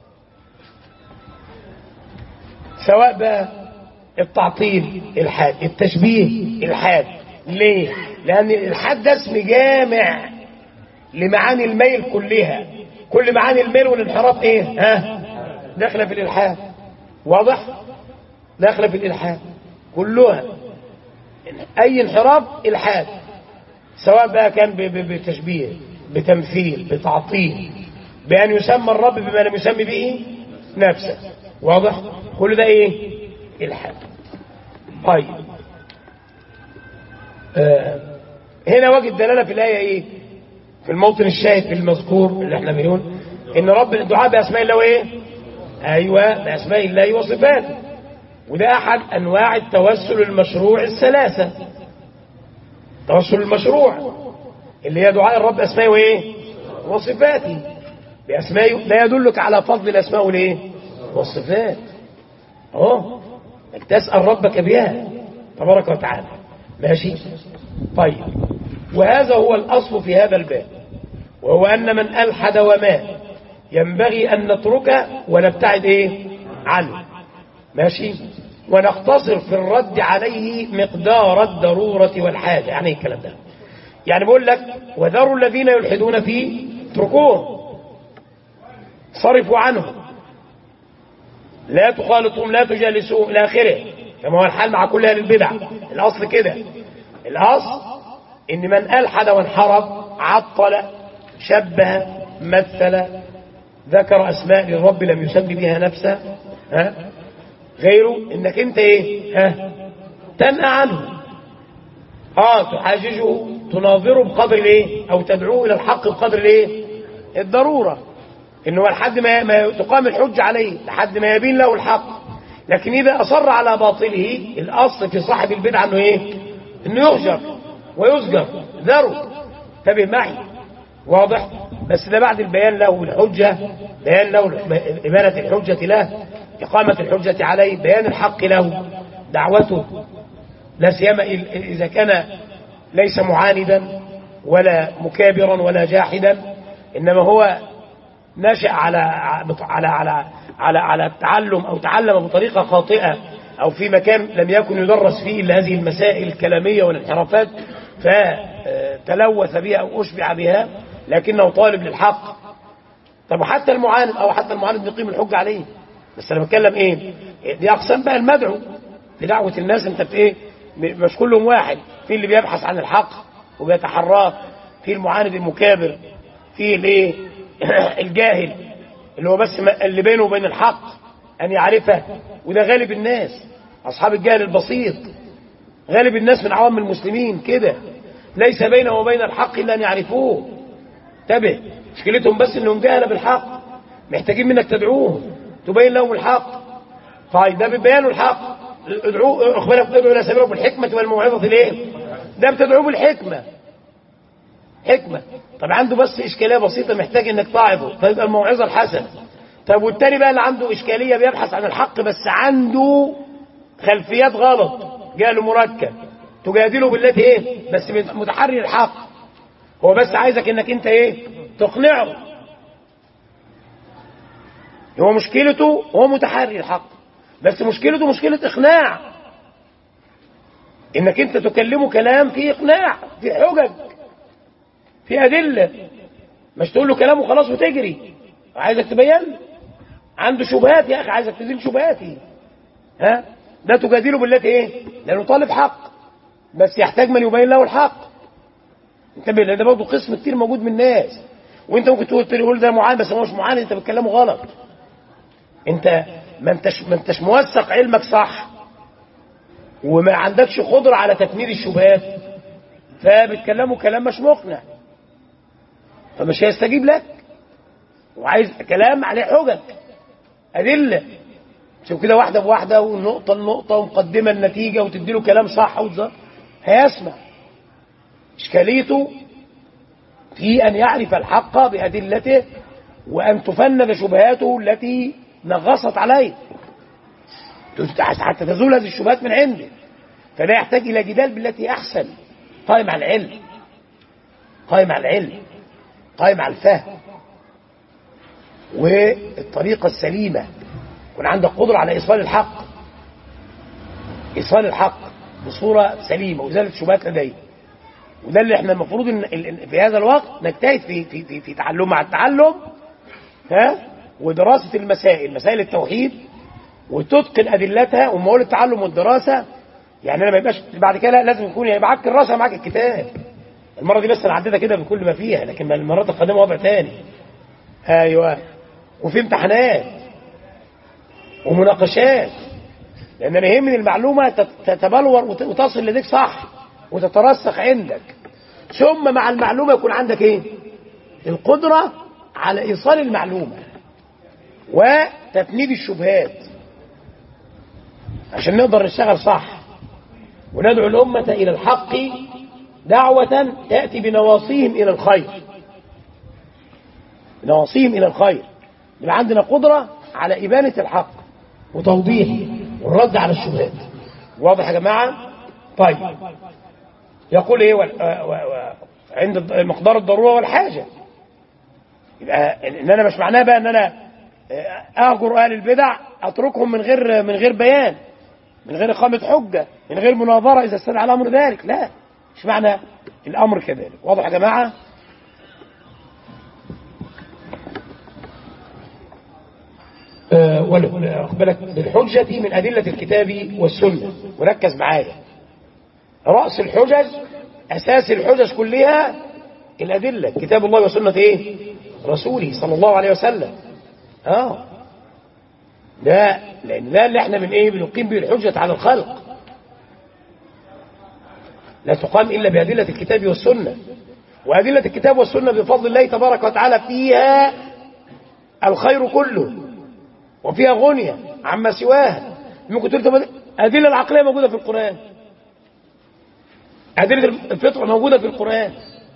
سواء بقى التعطيل الحاد التشبيه الحاد ليه لأن الحاد ده اسم جامع لمعاني الميل كلها كل معاني الميل والانحراف ايه ها داخله في الالحاد واضح داخله في الالحاد كلها اي انحراف الحاد سواء بقى كان ب- ب- بتشبيه بتمثيل بتعطيل بان يسمى الرب بما لم يسمي به نفسه واضح كل ده ايه الحاد طيب آه هنا وجه الدلاله في الايه ايه في الموطن الشاهد في المذكور اللي احنا بنقول ان رب الدعاء باسماء الله ايه ايوه باسماء الله وصفاته وده احد انواع التوسل المشروع الثلاثه التوسل المشروع اللي هي دعاء الرب اسمائه وايه وصفاته باسمائه ده يدلك على فضل الاسماء والايه والصفات اهو انك تسال ربك بها تبارك وتعالى ماشي طيب وهذا هو الاصل في هذا الباب وهو ان من الحد وما ينبغي ان نتركه ونبتعد ايه عنه ماشي ونقتصر في الرد عليه مقدار الضرورة والحاجة يعني ايه الكلام ده يعني بقول لك وذروا الذين يلحدون فيه اتركوهم صرفوا عنهم لا تخالطهم لا تجالسوهم الى اخره كما هو الحال مع كل اهل البدع الاصل كده الاصل ان من الحد وانحرف عطل شبه مثل ذكر اسماء للرب لم يسمي بها نفسه ها غيره انك انت ايه ها تنهى عنه اه تحاججه تناظره بقدر الايه او تدعوه الى الحق بقدر الايه الضروره انه لحد ما, ما تقام الحجه عليه لحد ما يبين له الحق لكن اذا اصر على باطله الاصل في صاحب البدعه انه ايه انه يهجر ويزجر ذره انتبه معي واضح بس ده بعد البيان له الحجه بيان له ابانه الحجه له إقامة الحجة عليه بيان الحق له دعوته لا سيما إذا كان ليس معاندا ولا مكابرا ولا جاحدا إنما هو نشأ على على على على على التعلم أو تعلم بطريقة خاطئة أو في مكان لم يكن يدرس فيه إلا هذه المسائل الكلامية والانحرافات فتلوث بها أو أشبع بها لكنه طالب للحق طب وحتى المعاند أو حتى المعاند بيقيم الحجة عليه بس انا بتكلم ايه دي اقسام بقى المدعو لدعوه الناس انت في ايه مش كلهم واحد في اللي بيبحث عن الحق وبيتحراه في المعاند المكابر في الايه الجاهل اللي هو بس اللي بينه وبين الحق ان يعرفه وده غالب الناس اصحاب الجهل البسيط غالب الناس من عوام المسلمين كده ليس بينه وبين الحق الا ان يعرفوه انتبه مشكلتهم بس انهم جهله بالحق محتاجين منك تدعوهم تبين لهم الحق طيب ده بيبينوا الحق ادعوه اخبرك ادعوا الى سبيل بالحكمه والموعظه الايه ده بتدعوه بالحكمه حكمه طب عنده بس اشكاليه بسيطه محتاج انك تعظه فيبقى الموعظه الحسنه طب والتاني بقى اللي عنده اشكاليه بيبحث عن الحق بس عنده خلفيات غلط جاله مركب تجادله بالتي ايه بس متحري الحق هو بس عايزك انك انت ايه تقنعه هو مشكلته هو متحري الحق بس مشكلته مشكلة إقناع إنك أنت تكلمه كلام فيه إقناع فيه حجج فيه أدلة مش تقول له كلام وخلاص وتجري عايزك تبين عنده شبهات يا أخي عايزك تزيل شبهاتي ها ده تجادله بالتي إيه لأنه طالب حق بس يحتاج من يبين له الحق انتبه لان ده برضه قسم كتير موجود من الناس وانت ممكن تقول تقول ده معاند بس هو مش معاند انت بتكلمه غلط انت ما انتش ما انتش موثق علمك صح وما عندكش قدرة على تكميل الشبهات فبتكلمه كلام مش مقنع فمش هيستجيب لك وعايز كلام عليه حجج أدلة شوف كده واحدة بواحدة ونقطة لنقطة ومقدمة النتيجة وتديله كلام صح وتظهر هيسمع إشكاليته في أن يعرف الحق بأدلته وأن تفند شبهاته التي نغصت عليه حتى تزول هذه الشبهات من عنده فده يحتاج إلى جدال بالتي أحسن قائم على العلم قائم على العلم قائم على الفهم والطريقة السليمة يكون عندك قدرة على إيصال الحق إيصال الحق بصورة سليمة وإزالة الشبهات لديه وده اللي احنا المفروض ان في هذا الوقت نجتهد في في في, في تعلم مع التعلم ها ودراسة المسائل مسائل التوحيد وتتقن ادلتها ومواد التعلم والدراسه يعني انا ما يبقاش بعد كده لا لازم يكون يعني معاك الكراسه معاك الكتاب المره دي بس انا عديتها كده بكل ما فيها لكن المرات القادمه وضع تاني ايوه وفي امتحانات ومناقشات لان انا يهمني المعلومه تت- تتبلور وت- وتصل لديك صح وتترسخ عندك ثم مع المعلومه يكون عندك ايه القدره على ايصال المعلومه وتفنيد الشبهات عشان نقدر نشتغل صح وندعو الأمة إلى الحق دعوة تأتي بنواصيهم إلى الخير بنواصيهم إلى الخير يبقى عندنا قدرة على إبانة الحق وتوضيحه والرد على الشبهات واضح يا جماعة طيب يقول ايه وال- آه، و- و- عند مقدار الضرورة والحاجة يبقى ان انا مش معناه بقى ان انا آه، اهجر اهل البدع اتركهم من غير من غير بيان من غير اقامه حجه من غير مناظره اذا استدعى الامر ذلك لا مش معنى الامر كذلك واضح يا جماعه آه، ولا أقبلك بالحجة من أدلة الكتاب والسنة وركز معايا رأس الحجج أساس الحجج كلها الأدلة كتاب الله وسنة إيه رسوله صلى الله عليه وسلم آه ده لأن ده اللي احنا من إيه بنقيم به الحجة على الخلق لا تقام إلا بأدلة الكتاب والسنة وأدلة الكتاب والسنة بفضل الله تبارك وتعالى فيها الخير كله وفيها غنية عما سواها ممكن تقول طب الأدلة العقلية موجودة في القرآن أدلة الفطرة موجودة في القرآن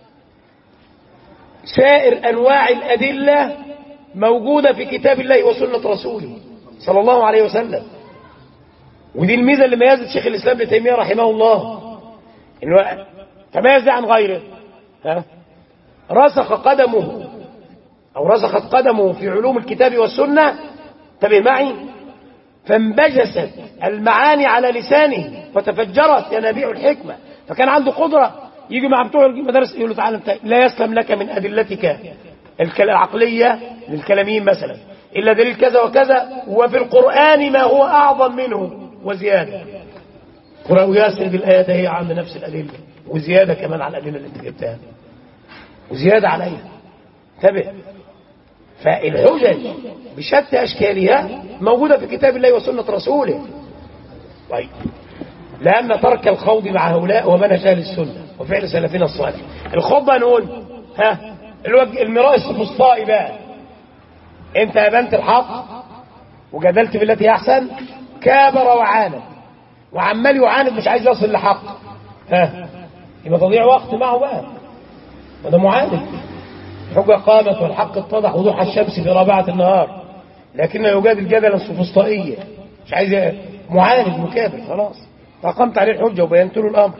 سائر أنواع الأدلة موجودة في كتاب الله وسنة رسوله صلى الله عليه وسلم ودي الميزة اللي ميزت شيخ الإسلام ابن تيمية رحمه الله إنه تميز عن غيره ها رسخ قدمه أو رسخت قدمه في علوم الكتاب والسنة انتبه معي فانبجست المعاني على لسانه وتفجرت ينابيع الحكمة فكان عنده قدرة يجي مع بتوع المدارس يقول له تعالى انت لا يسلم لك من أدلتك الك- العقلية للكلاميين مثلا إلا دليل كذا وكذا وفي القرآن ما هو أعظم منه وزيادة القرآن يسرد الآيات هي عن نفس الأدلة وزيادة كمان على الأدلة اللي انت جبتها وزيادة عليها انتبه فالحجج بشتى أشكالها موجودة في كتاب الله وسنة رسوله طيب لأن ترك الخوض مع هؤلاء هو منهج أهل السنة وفعل سلفنا الصالح الخوض بقى نقول ها الوجه المراء السفسطائي بقى انت أبنت الحق وجدلت بالتي هي أحسن كابر وعاند وعمال يعاند مش عايز يصل لحق ها يبقى تضيع وقت معه بقى وده معاند الحجة قامت والحق اتضح وضوح الشمس في رابعة النهار لكنه يجادل جدلا سفسطائيا مش عايز معاند مكابر خلاص فقمت عليه الحجة وبينت له الأمر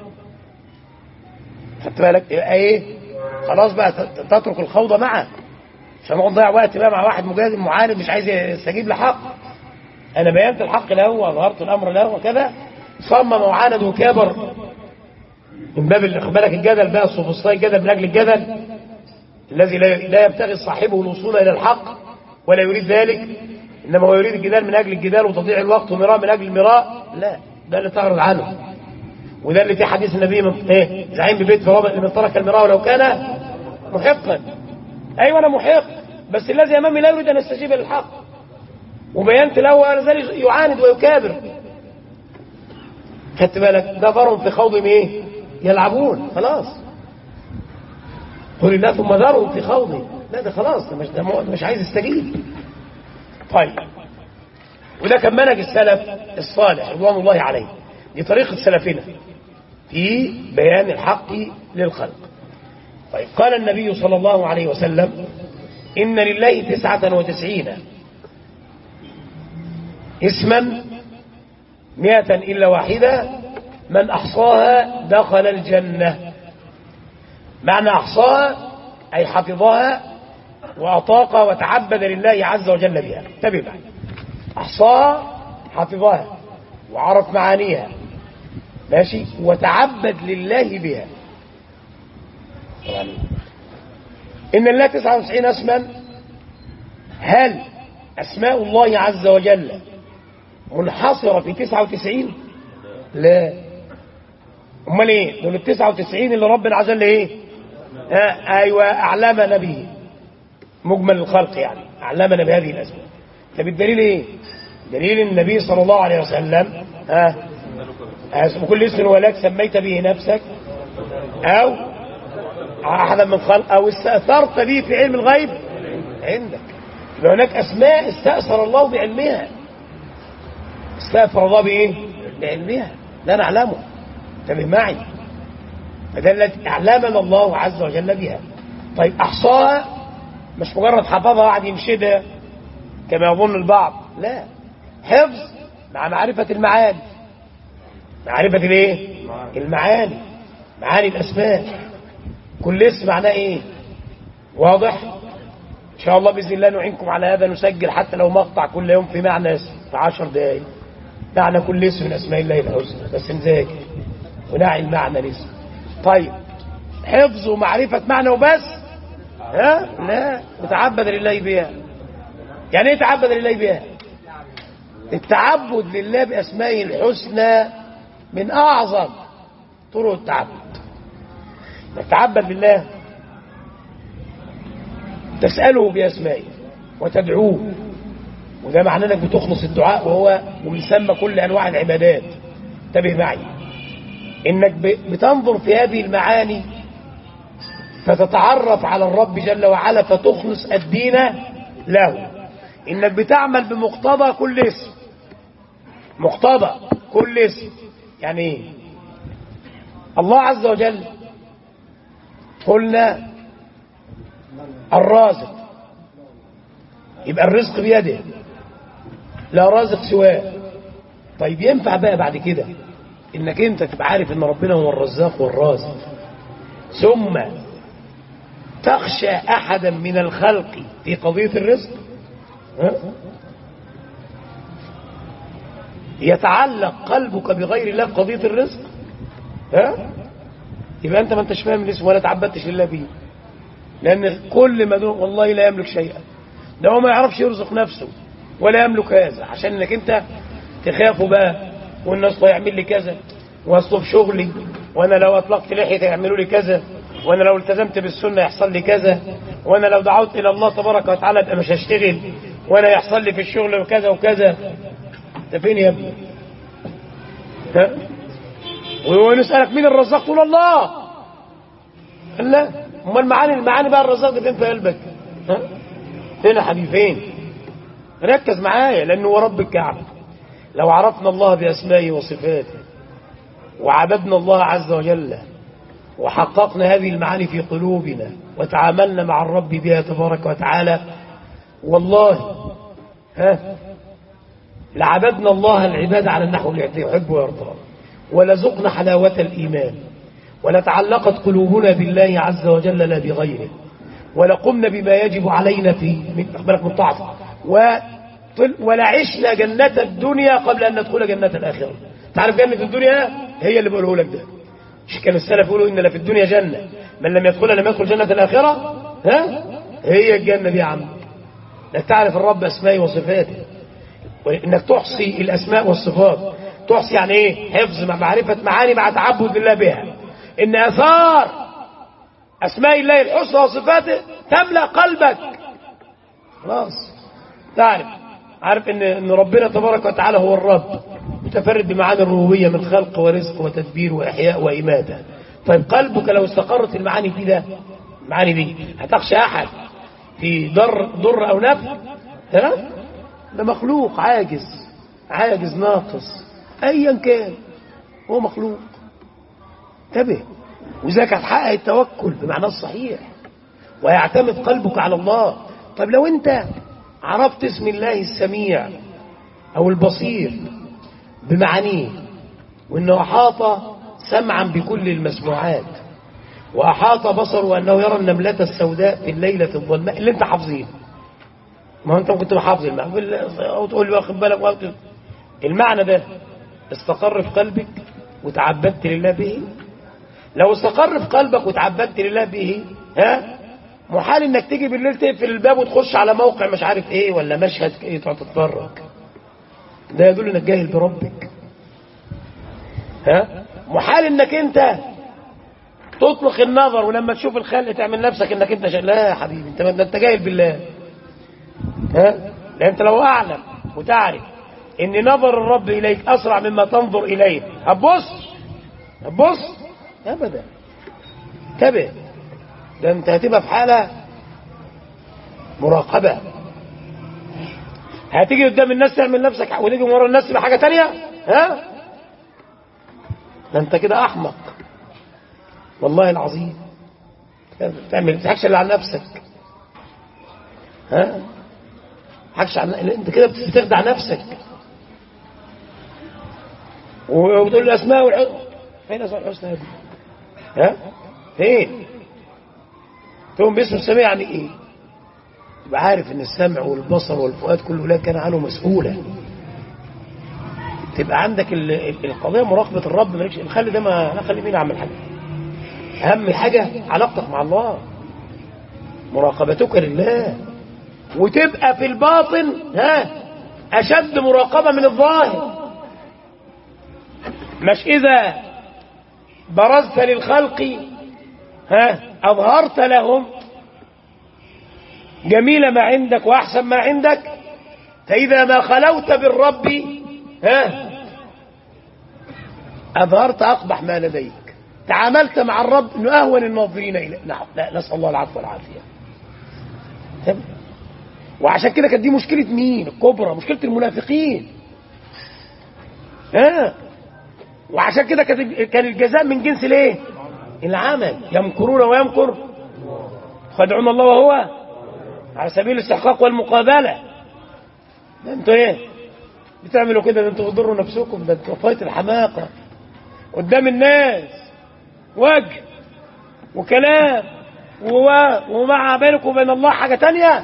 خدت بالك يبقى ايه خلاص بقى ت- تترك الخوض معه عشان نقعد نضيع وقت بقى مع واحد مجادل معاند مش عايز يستجيب لحق انا بينت الحق له واظهرت الامر له وكذا صمم وعاند وكابر من باب اللي خد بالك الجدل بقى السفسطائي الجدل من اجل الجدل الذي لا لا يبتغي صاحبه الوصول الى الحق ولا يريد ذلك انما هو يريد الجدال من اجل الجدال وتضييع الوقت ومراء من اجل المراء لا ده اللي تعرض عنه وده اللي في حديث النبي من ايه زعيم ببيت في رابع لمن ترك المراء ولو كان محقا ايوه انا محق بس الذي امامي لا يريد ان يستجيب للحق وبينت له ان ذلك يعاند ويكابر خدت بالك ده ذرهم في خوضهم ايه يلعبون خلاص قل الله ثم ذرهم في خوضهم لا ده خلاص ده مش, ده مو- ده مش عايز يستجيب طيب وده كان منهج السلف الصالح رضوان الله عليه دي طريقة سلفنا في بيان الحق للخلق طيب قال النبي صلى الله عليه وسلم إن لله تسعة وتسعين اسما مئة إلا واحدة من أحصاها دخل الجنة معنى أحصاها أي حفظها وأطاق وتعبد لله عز وجل بها انتبه معي أحصاها حفظها وعرف معانيها ماشي وتعبد لله بها طبعا إن الله 99 اسما هل أسماء الله عز وجل منحصرة في 99 لا امال ايه دول ال 99 اللي ربنا عز وجل ايه آه ايوه اعلمنا به مجمل الخلق يعني اعلمنا بهذه الاسماء طب الدليل ايه دليل النبي صلى الله عليه وسلم ها آه كل اسم ولك سميت به نفسك او احدا من خلق او استاثرت به في علم الغيب عندك يبقى هناك اسماء استاثر الله بعلمها استاثر الله بايه بعلمها لا نعلمه انتبه معي فده التي اعلمنا الله عز وجل بها طيب احصاها مش مجرد حفظها وقعد ينشدها كما يظن البعض لا حفظ مع معرفة المعاني معرفة الايه المعاني معاني الاسماء كل اسم معناه ايه واضح ان شاء الله باذن الله نعينكم على هذا نسجل حتى لو مقطع كل يوم في معنى اسم في 10 دقائق معنى كل اسم من اسماء الله الحسنى بس نذاكر ونعي المعنى الاسم طيب حفظ ومعرفة معنى وبس ها لا نتعبد لله بها يعني ايه تعبد لله بها التعبد لله بأسمائه الحسنى من أعظم طرق التعبد نتعبد لله تسأله بأسمائه وتدعوه وده معناه انك بتخلص الدعاء وهو ويسمى كل انواع العبادات انتبه معي انك بتنظر في هذه المعاني فتتعرف على الرب جل وعلا فتخلص الدين له انك بتعمل بمقتضى كل اسم مقتضى كل اسم يعني ايه الله عز وجل قلنا الرازق يبقى الرزق بيده لا رازق سواه طيب ينفع بقى بعد كده انك انت تبقى عارف ان ربنا هو الرزاق والرازق ثم تخشى احدا من الخلق في قضية الرزق ها؟ يتعلق قلبك بغير الله في قضية الرزق ها يبقى انت ما انتش فاهم الاسم ولا تعبدتش لله به لان كل ما دون والله لا يملك شيئا ده هو ما يعرفش يرزق نفسه ولا يملك هذا عشان انك انت تخافوا بقى والناس هيعمل لي كذا واصله في شغلي وانا لو اطلقت لحيتي يعملوا لي كذا وانا لو التزمت بالسنه يحصل لي كذا وانا لو دعوت الى الله تبارك وتعالى ابقى مش هشتغل وانا يحصل لي في الشغل وكذا وكذا انت فين يا ابني ها ونسالك مين الرزاق تقول الله لا امال المعاني المعاني بقى الرزاق دي فين في قلبك ها فين يا حبيبي فين ركز معايا لانه هو رب الكعبه لو عرفنا الله باسمائه وصفاته وعبدنا الله عز وجل وحققنا هذه المعاني في قلوبنا وتعاملنا مع الرب بها تبارك وتعالى والله ها لعبدنا الله العبادة على النحو الذي يحب ويرضى ولزقنا حلاوة الإيمان ولتعلقت قلوبنا بالله عز وجل لا بغيره ولقمنا بما يجب علينا في من أخبارك من طاعته ولعشنا جنة الدنيا قبل أن ندخل جنة الآخرة تعرف جنة الدنيا هي اللي بقوله لك ده مش كان السلف يقولوا إن في الدنيا جنة من لم يدخلها لم يدخل جنة الآخرة ها هي الجنة دي يا عم انك تعرف الرب أسمائه وصفاته وإنك تحصي الأسماء والصفات تحصي يعني إيه حفظ مع معرفة معاني مع تعبد الله بها إن أثار أسماء الله الحسنى وصفاته تملأ قلبك خلاص تعرف عارف إن, إن ربنا تبارك وتعالى هو الرب متفرد بمعاني الربوبية من خلق ورزق وتدبير وإحياء وإماتة طيب قلبك لو استقرت المعاني دي ده المعاني دي هتخشى أحد في ضر ضر أو نفع ها ده مخلوق عاجز عاجز ناقص ايا كان هو مخلوق انتبه وذاك هتحقق التوكل بمعناه الصحيح ويعتمد قلبك على الله طب لو انت عرفت اسم الله السميع او البصير بمعانيه وانه احاط سمعا بكل المسموعات واحاط بصره انه يرى النملة السوداء في الليلة الظلماء اللي انت حافظينه ما انت كنت حافظ المعنى او تقول لي واخد بالك وقت المعنى ده استقر في قلبك وتعبدت لله به لو استقر في قلبك وتعبدت لله به ها محال انك تيجي بالليل تقفل الباب وتخش على موقع مش عارف ايه ولا مشهد ايه تقعد تتفرج ده يدل انك جاهل بربك ها محال انك انت تطلق النظر ولما تشوف الخلق تعمل نفسك انك انت شا... لا يا حبيبي انت ده انت جاهل بالله ها لان انت لو اعلم وتعرف ان نظر الرب اليك اسرع مما تنظر اليه هتبص هتبص ابدا انتبه ده انت هتبقى في حاله مراقبه هتيجي قدام الناس تعمل نفسك وتيجي من ورا الناس تبقى حاجه تانية ها ده انت كده احمق والله العظيم تعمل ما تضحكش الا على نفسك ها ما تضحكش على انت كده بتخدع نفسك وبتقول الاسماء والحسنى فين اسماء الحسنى يا ابني ها فين تقوم باسم السميع يعني ايه تبقى عارف ان السمع والبصر والفؤاد كل اولئك كان عنه مسؤولا تبقى عندك ال- ال- القضيه مراقبه الرب مالكش نخلي ده ما نخلي مين يعمل حاجه اهم حاجه علاقتك مع الله مراقبتك لله وتبقى في الباطن ها اشد مراقبه من الظاهر مش اذا برزت للخلق ها اظهرت لهم جميل ما عندك واحسن ما عندك فاذا ما خلوت بالرب ها اظهرت اقبح ما لديك تعاملت مع الرب انه اهون الناظرين اليه نعم لا نسال الله العفو والعافيه تمام وعشان كده كانت دي مشكله مين الكبرى مشكله المنافقين ها وعشان كده كانت- كان الجزاء من جنس الايه العمل يمكرون ويمكر خدعون الله وهو على سبيل الاستحقاق والمقابله ده انتوا ايه بتعملوا كده ده انتوا تضروا نفسكم ده انتوا فايت الحماقه قدام الناس وجه وكلام ووا- ومع بينك وبين الله حاجه تانية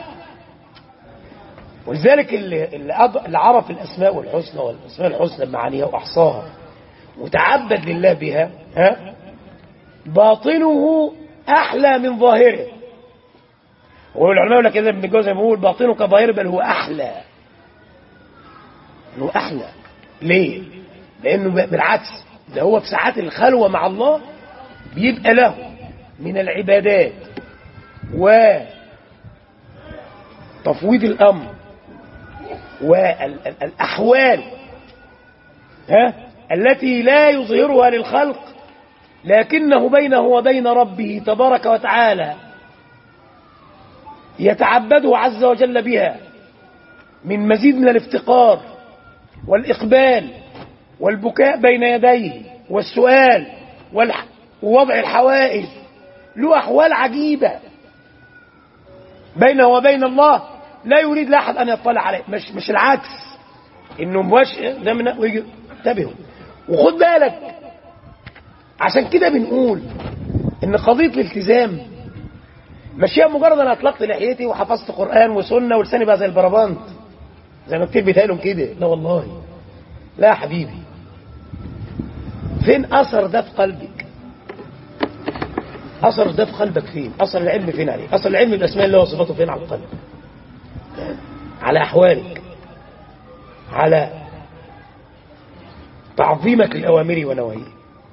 ولذلك اللي, اللي, أض... اللي عرف الاسماء والحسنى والاسماء الحسنى بمعانيها واحصاها وتعبد لله بها ها باطنه احلى من ظاهره والعلماء يقول لك كده ابن الجوزي بيقول باطنه كظاهره بل هو احلى انه احلى ليه لانه ب- بالعكس ده هو في ساعات الخلوه مع الله بيبقى له من العبادات وتفويض الامر والاحوال ها التي لا يظهرها للخلق لكنه بينه وبين ربه تبارك وتعالى يتعبده عز وجل بها من مزيد من الافتقار والإقبال والبكاء بين يديه والسؤال والح... ووضع الحوائج له أحوال عجيبة بينه وبين الله لا يريد لاحد أن يطلع عليه مش مش العكس إنه مباش ده من ويجي انتبهوا وخد بالك عشان كده بنقول إن قضية الالتزام مش هي مجرد أنا أطلقت لحيتي وحفظت قرآن وسنة ولساني بقى زي البربانت زي ما كتير بيتهيألهم كده لا والله لا يا حبيبي فين أثر ده في قلبك أثر ده في قلبك فين أثر العلم فين عليه أثر العلم بالأسماء الله وصفاته فين على القلب على أحوالك على تعظيمك لأوامره ونواهيه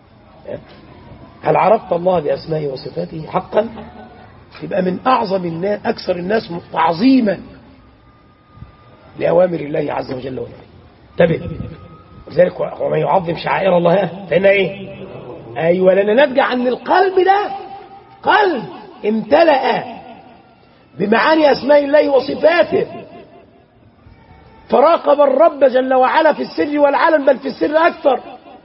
هل عرفت الله بأسمائه وصفاته حقا تبقى من أعظم الناس أكثر الناس تعظيما لأوامر الله عز وجل ونهيه انتبه ولذلك ومن يعظم شعائر الله فإنها إيه أيوة لأن نتج عن القلب ده قلب امتلأ بمعاني أسماء الله وصفاته فراقب الرب جل وعلا في السر والعلن بل في السر أكثر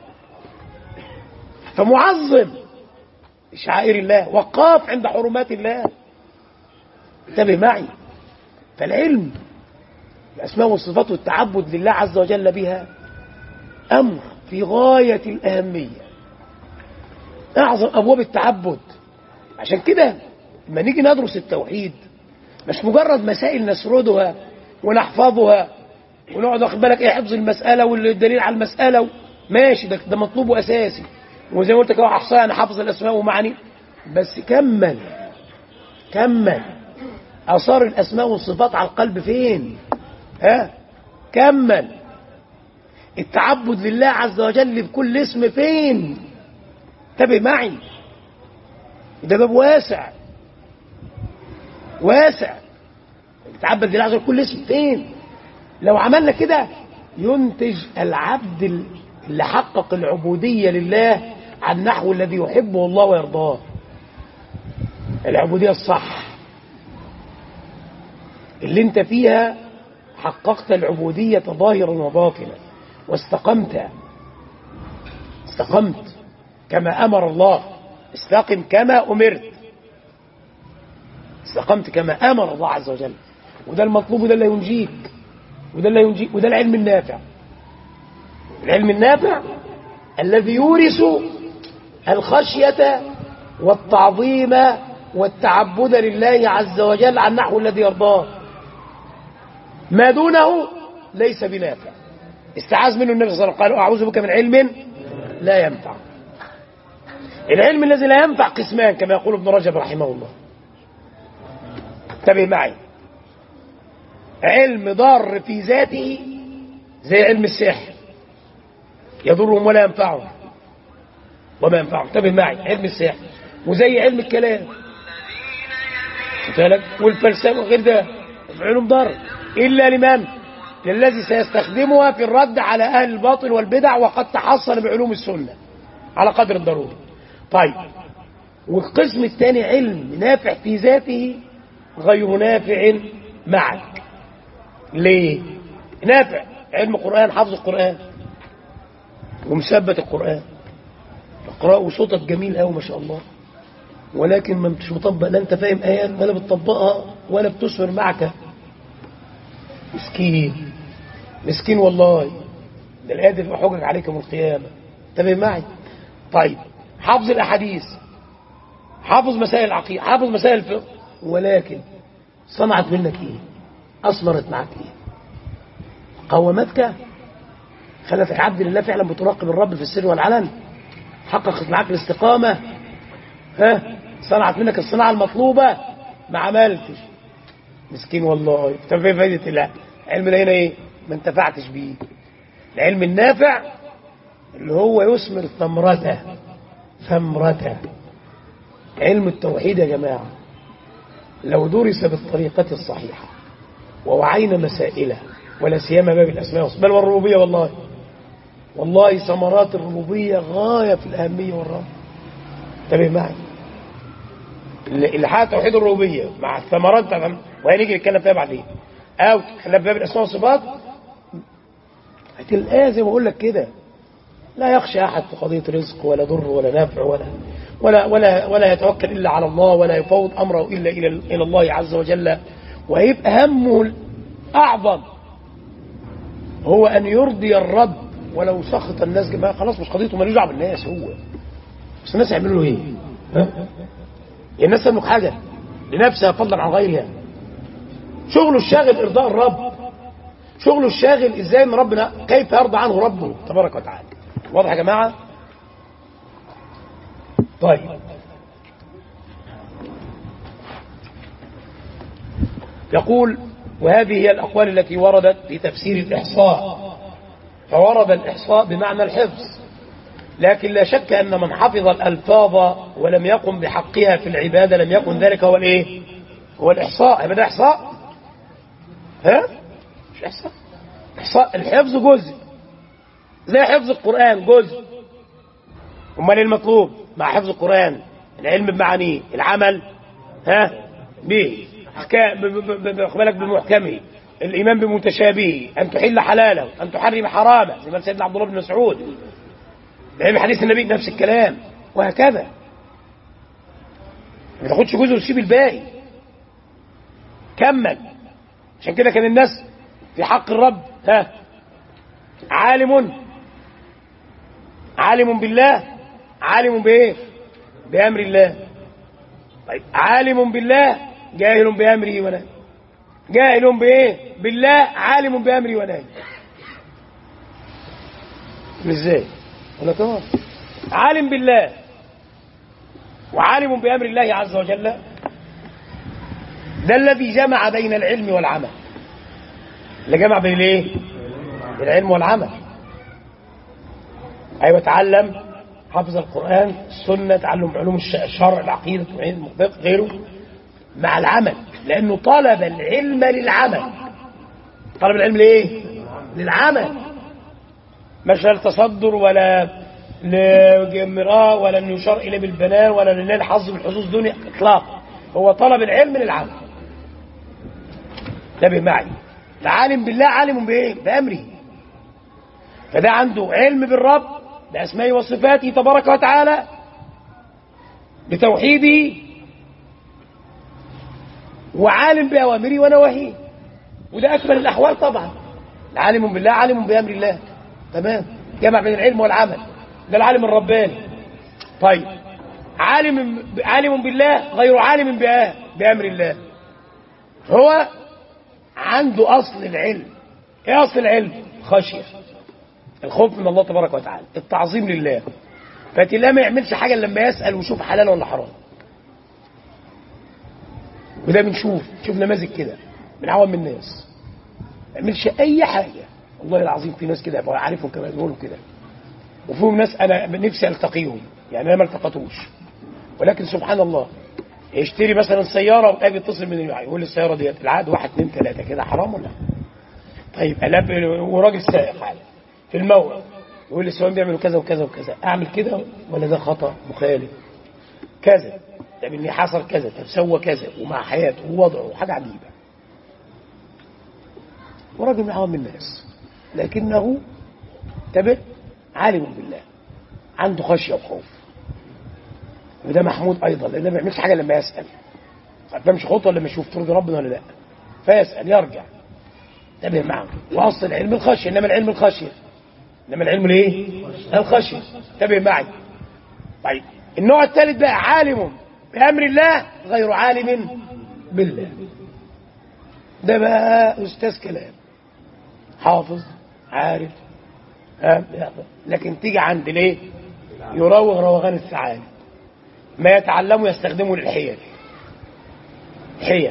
فمعظم شعائر الله وقاف عند حرمات الله انتبه معي فالعلم الأسماء والصفات والتعبد لله عز وجل بها أمر في غاية الأهمية أعظم أبواب التعبد عشان كده لما نيجي ندرس التوحيد مش مجرد مسائل نسردها ونحفظها ونقعد واخد بالك ايه حفظ المسألة والدليل على المسألة ماشي ده, ده مطلوب وأساسي وزي ما قلت كده أحصاها أنا حافظ الأسماء ومعاني بس كمل كمل أثار الأسماء والصفات على القلب فين ها كمل التعبد لله عز وجل بكل اسم فين انتبه معي ده باب واسع واسع التعبد لله عز وجل بكل اسم فين لو عملنا كده ينتج العبد اللي حقق العبودية لله عن نحو الذي يحبه الله ويرضاه العبودية الصح اللي انت فيها حققت العبودية ظاهرا وباطنا واستقمت استقمت كما أمر الله استقم كما أمرت استقمت كما أمر الله عز وجل وده المطلوب وده اللي ينجيك وده اللي ينجيك وده العلم النافع العلم النافع الذي يورث الخشية والتعظيم والتعبد لله عز وجل عن نحو الذي يرضاه ما دونه ليس بنافع استعاذ منه النبي صلى الله عليه وسلم قال أعوذ بك من علم لا ينفع العلم الذي لا ينفع قسمان كما يقول ابن رجب رحمه الله انتبه معي علم ضار في ذاته زي علم السحر يضرهم ولا ينفعهم وما ينفعهم انتبه معي علم السحر وزي علم الكلام بالك والفلسفه وغير ده علوم ضار الا لمن للذي سيستخدمها في الرد على اهل الباطل والبدع وقد تحصل بعلوم السنه على قدر الضروري طيب والقسم الثاني علم نافع في ذاته غير نافع معك ليه نافع علم قرآن حفظ القرآن ومثبت القرآن اقرأ وصوتك جميل قوي ما شاء الله ولكن ما انتش مطبق لا انت فاهم ايات ولا بتطبقها ولا بتثمر معك مسكين مسكين والله ده الايه دي تبقى حجج عليك يوم القيامه انتبه معي طيب حافظ الاحاديث حافظ مسائل العقيده حافظ مسائل الفقه ولكن صنعت منك ايه اثمرت معك ايه قومتك خلتك عبد لله فعلا بتراقب الرب في السر والعلن حققت معاك الاستقامة ها صنعت منك الصناعة المطلوبة ما عملتش مسكين والله طب ايه فايدة الله علم هنا ايه ما انتفعتش بيه العلم النافع اللي هو يثمر ثمرته ثمرته علم التوحيد يا جماعة لو درس بالطريقة الصحيحة ووعينا مسائله ولا سيما باب الأسماء بل والربوبية والله والله ثمرات الربوبية غاية في الأهمية والرب انتبه معي اللي حقق توحيد الربوبية مع الثمرات وهنيجي نتكلم فيها بعدين أو تتكلم باب الأسماء والصفات هتلاقيها زي ما بقول لك كده لا يخشى أحد في قضية رزق ولا ضر ولا نفع ولا ولا ولا ولا يتوكل إلا على الله ولا يفوض أمره إلا إلى إلى الله عز وجل ويبقى همه الأعظم هو أن يرضي الرب ولو سخط الناس جماعة خلاص مش قضيته مالوش دعوه بالناس هو بس الناس يعملوا له ايه؟ ها؟ الناس تملك حاجة لنفسها فضلا عن غيرها شغله الشاغل إرضاء الرب شغله الشاغل ازاي ان ربنا كيف يرضى عنه ربه تبارك وتعالى واضح يا جماعة طيب يقول وهذه هي الأقوال التي وردت في تفسير الإحصاء فورد الإحصاء بمعنى الحفظ لكن لا شك أن من حفظ الألفاظ ولم يقم بحقها في العبادة لم يكن ذلك هو الإيه هو الإحصاء يبقى ده إحصاء ها مش إحصاء إحصاء الحفظ جزء زي حفظ القرآن جزء أمال المطلوب مع حفظ القرآن العلم بمعانيه العمل ها به بالك بمحكمه الإيمان بمتشابهه أن تحل حلاله أن تحرم حرامه زي ما سيدنا عبد الله بن مسعود بعلم حديث النبي نفس الكلام وهكذا ما تاخدش جزء وتسيب الباقي كمل عشان كده كان الناس في حق الرب ها عالم عالم بالله عالم بايه بامر الله طيب عالم بالله جاهل بامره ونهيه جاهل بايه بالله عالم بامره ونهيه ازاي ولا تمام عالم بالله وعالم بامر الله عز وجل ده الذي جمع بين العلم والعمل اللي جمع بين الايه العلم والعمل أيوة تعلم حفظ القرآن السنة تعلم علوم الش- الشرع العقيدة المنطق غيره مع العمل لأنه طلب العلم للعمل طلب العلم ليه؟ للعمل مش للتصدر ولا لمراه ولا انه يشار اليه بالبنان ولا لله الحظ بالحظوظ دنيا اطلاقا هو طلب العلم للعمل انتبه معي العالم بالله عالم بايه؟ بامره فده عنده علم بالرب باسمائه وصفاته تبارك وتعالى بتوحيده وعالم باوامره ونواهيه وده اكمل الاحوال طبعا عالم بالله عالم بامر الله تمام جمع بين العلم والعمل ده العالم الرباني طيب عالم عالم بالله غير عالم بآه بامر الله هو عنده اصل العلم ايه اصل العلم خشيه الخوف من الله تبارك وتعالى التعظيم لله فتلاقيه ما يعملش حاجه إلا لما يسال ويشوف حلال ولا حرام وده بنشوف شوف نماذج كده من عوام الناس ما يعملش اي حاجه والله العظيم في ناس كده بقى عارفهم كمان بيقولوا كده وفيهم ناس انا نفسي التقيهم يعني انا ما التقطوش ولكن سبحان الله يشتري مثلا سياره وقام يتصل من الوعي يقول لي السياره ديت العقد واحد اثنين ثلاثه كده حرام ولا لا؟ طيب قلب وراجل سائق حاجه في الموقف يقول لي السواقين بيعملوا كذا وكذا وكذا اعمل كده ولا ده خطا مخالف كذا طب اللي حصل كذا طب سوى كذا ومع حياته ووضعه وحاجه عجيبه وراجل من عوام الناس لكنه تبت عالم بالله عنده خشيه وخوف وده محمود ايضا لانه ما بيعملش حاجه لما يسال ما بيعملش خطوه لما يشوف ترضي ربنا ولا لا فيسال يرجع انتبه معه واصل العلم الخشيه انما العلم الخشيه انما العلم الايه؟ الخشيه انتبه معي طيب النوع الثالث بقى عالم بامر الله غير عالم بالله ده بقى استاذ كلام حافظ عارف ها لكن تيجي عند ليه يراوغ روغان الثعالب ما يتعلمه يستخدمه للحيل حيل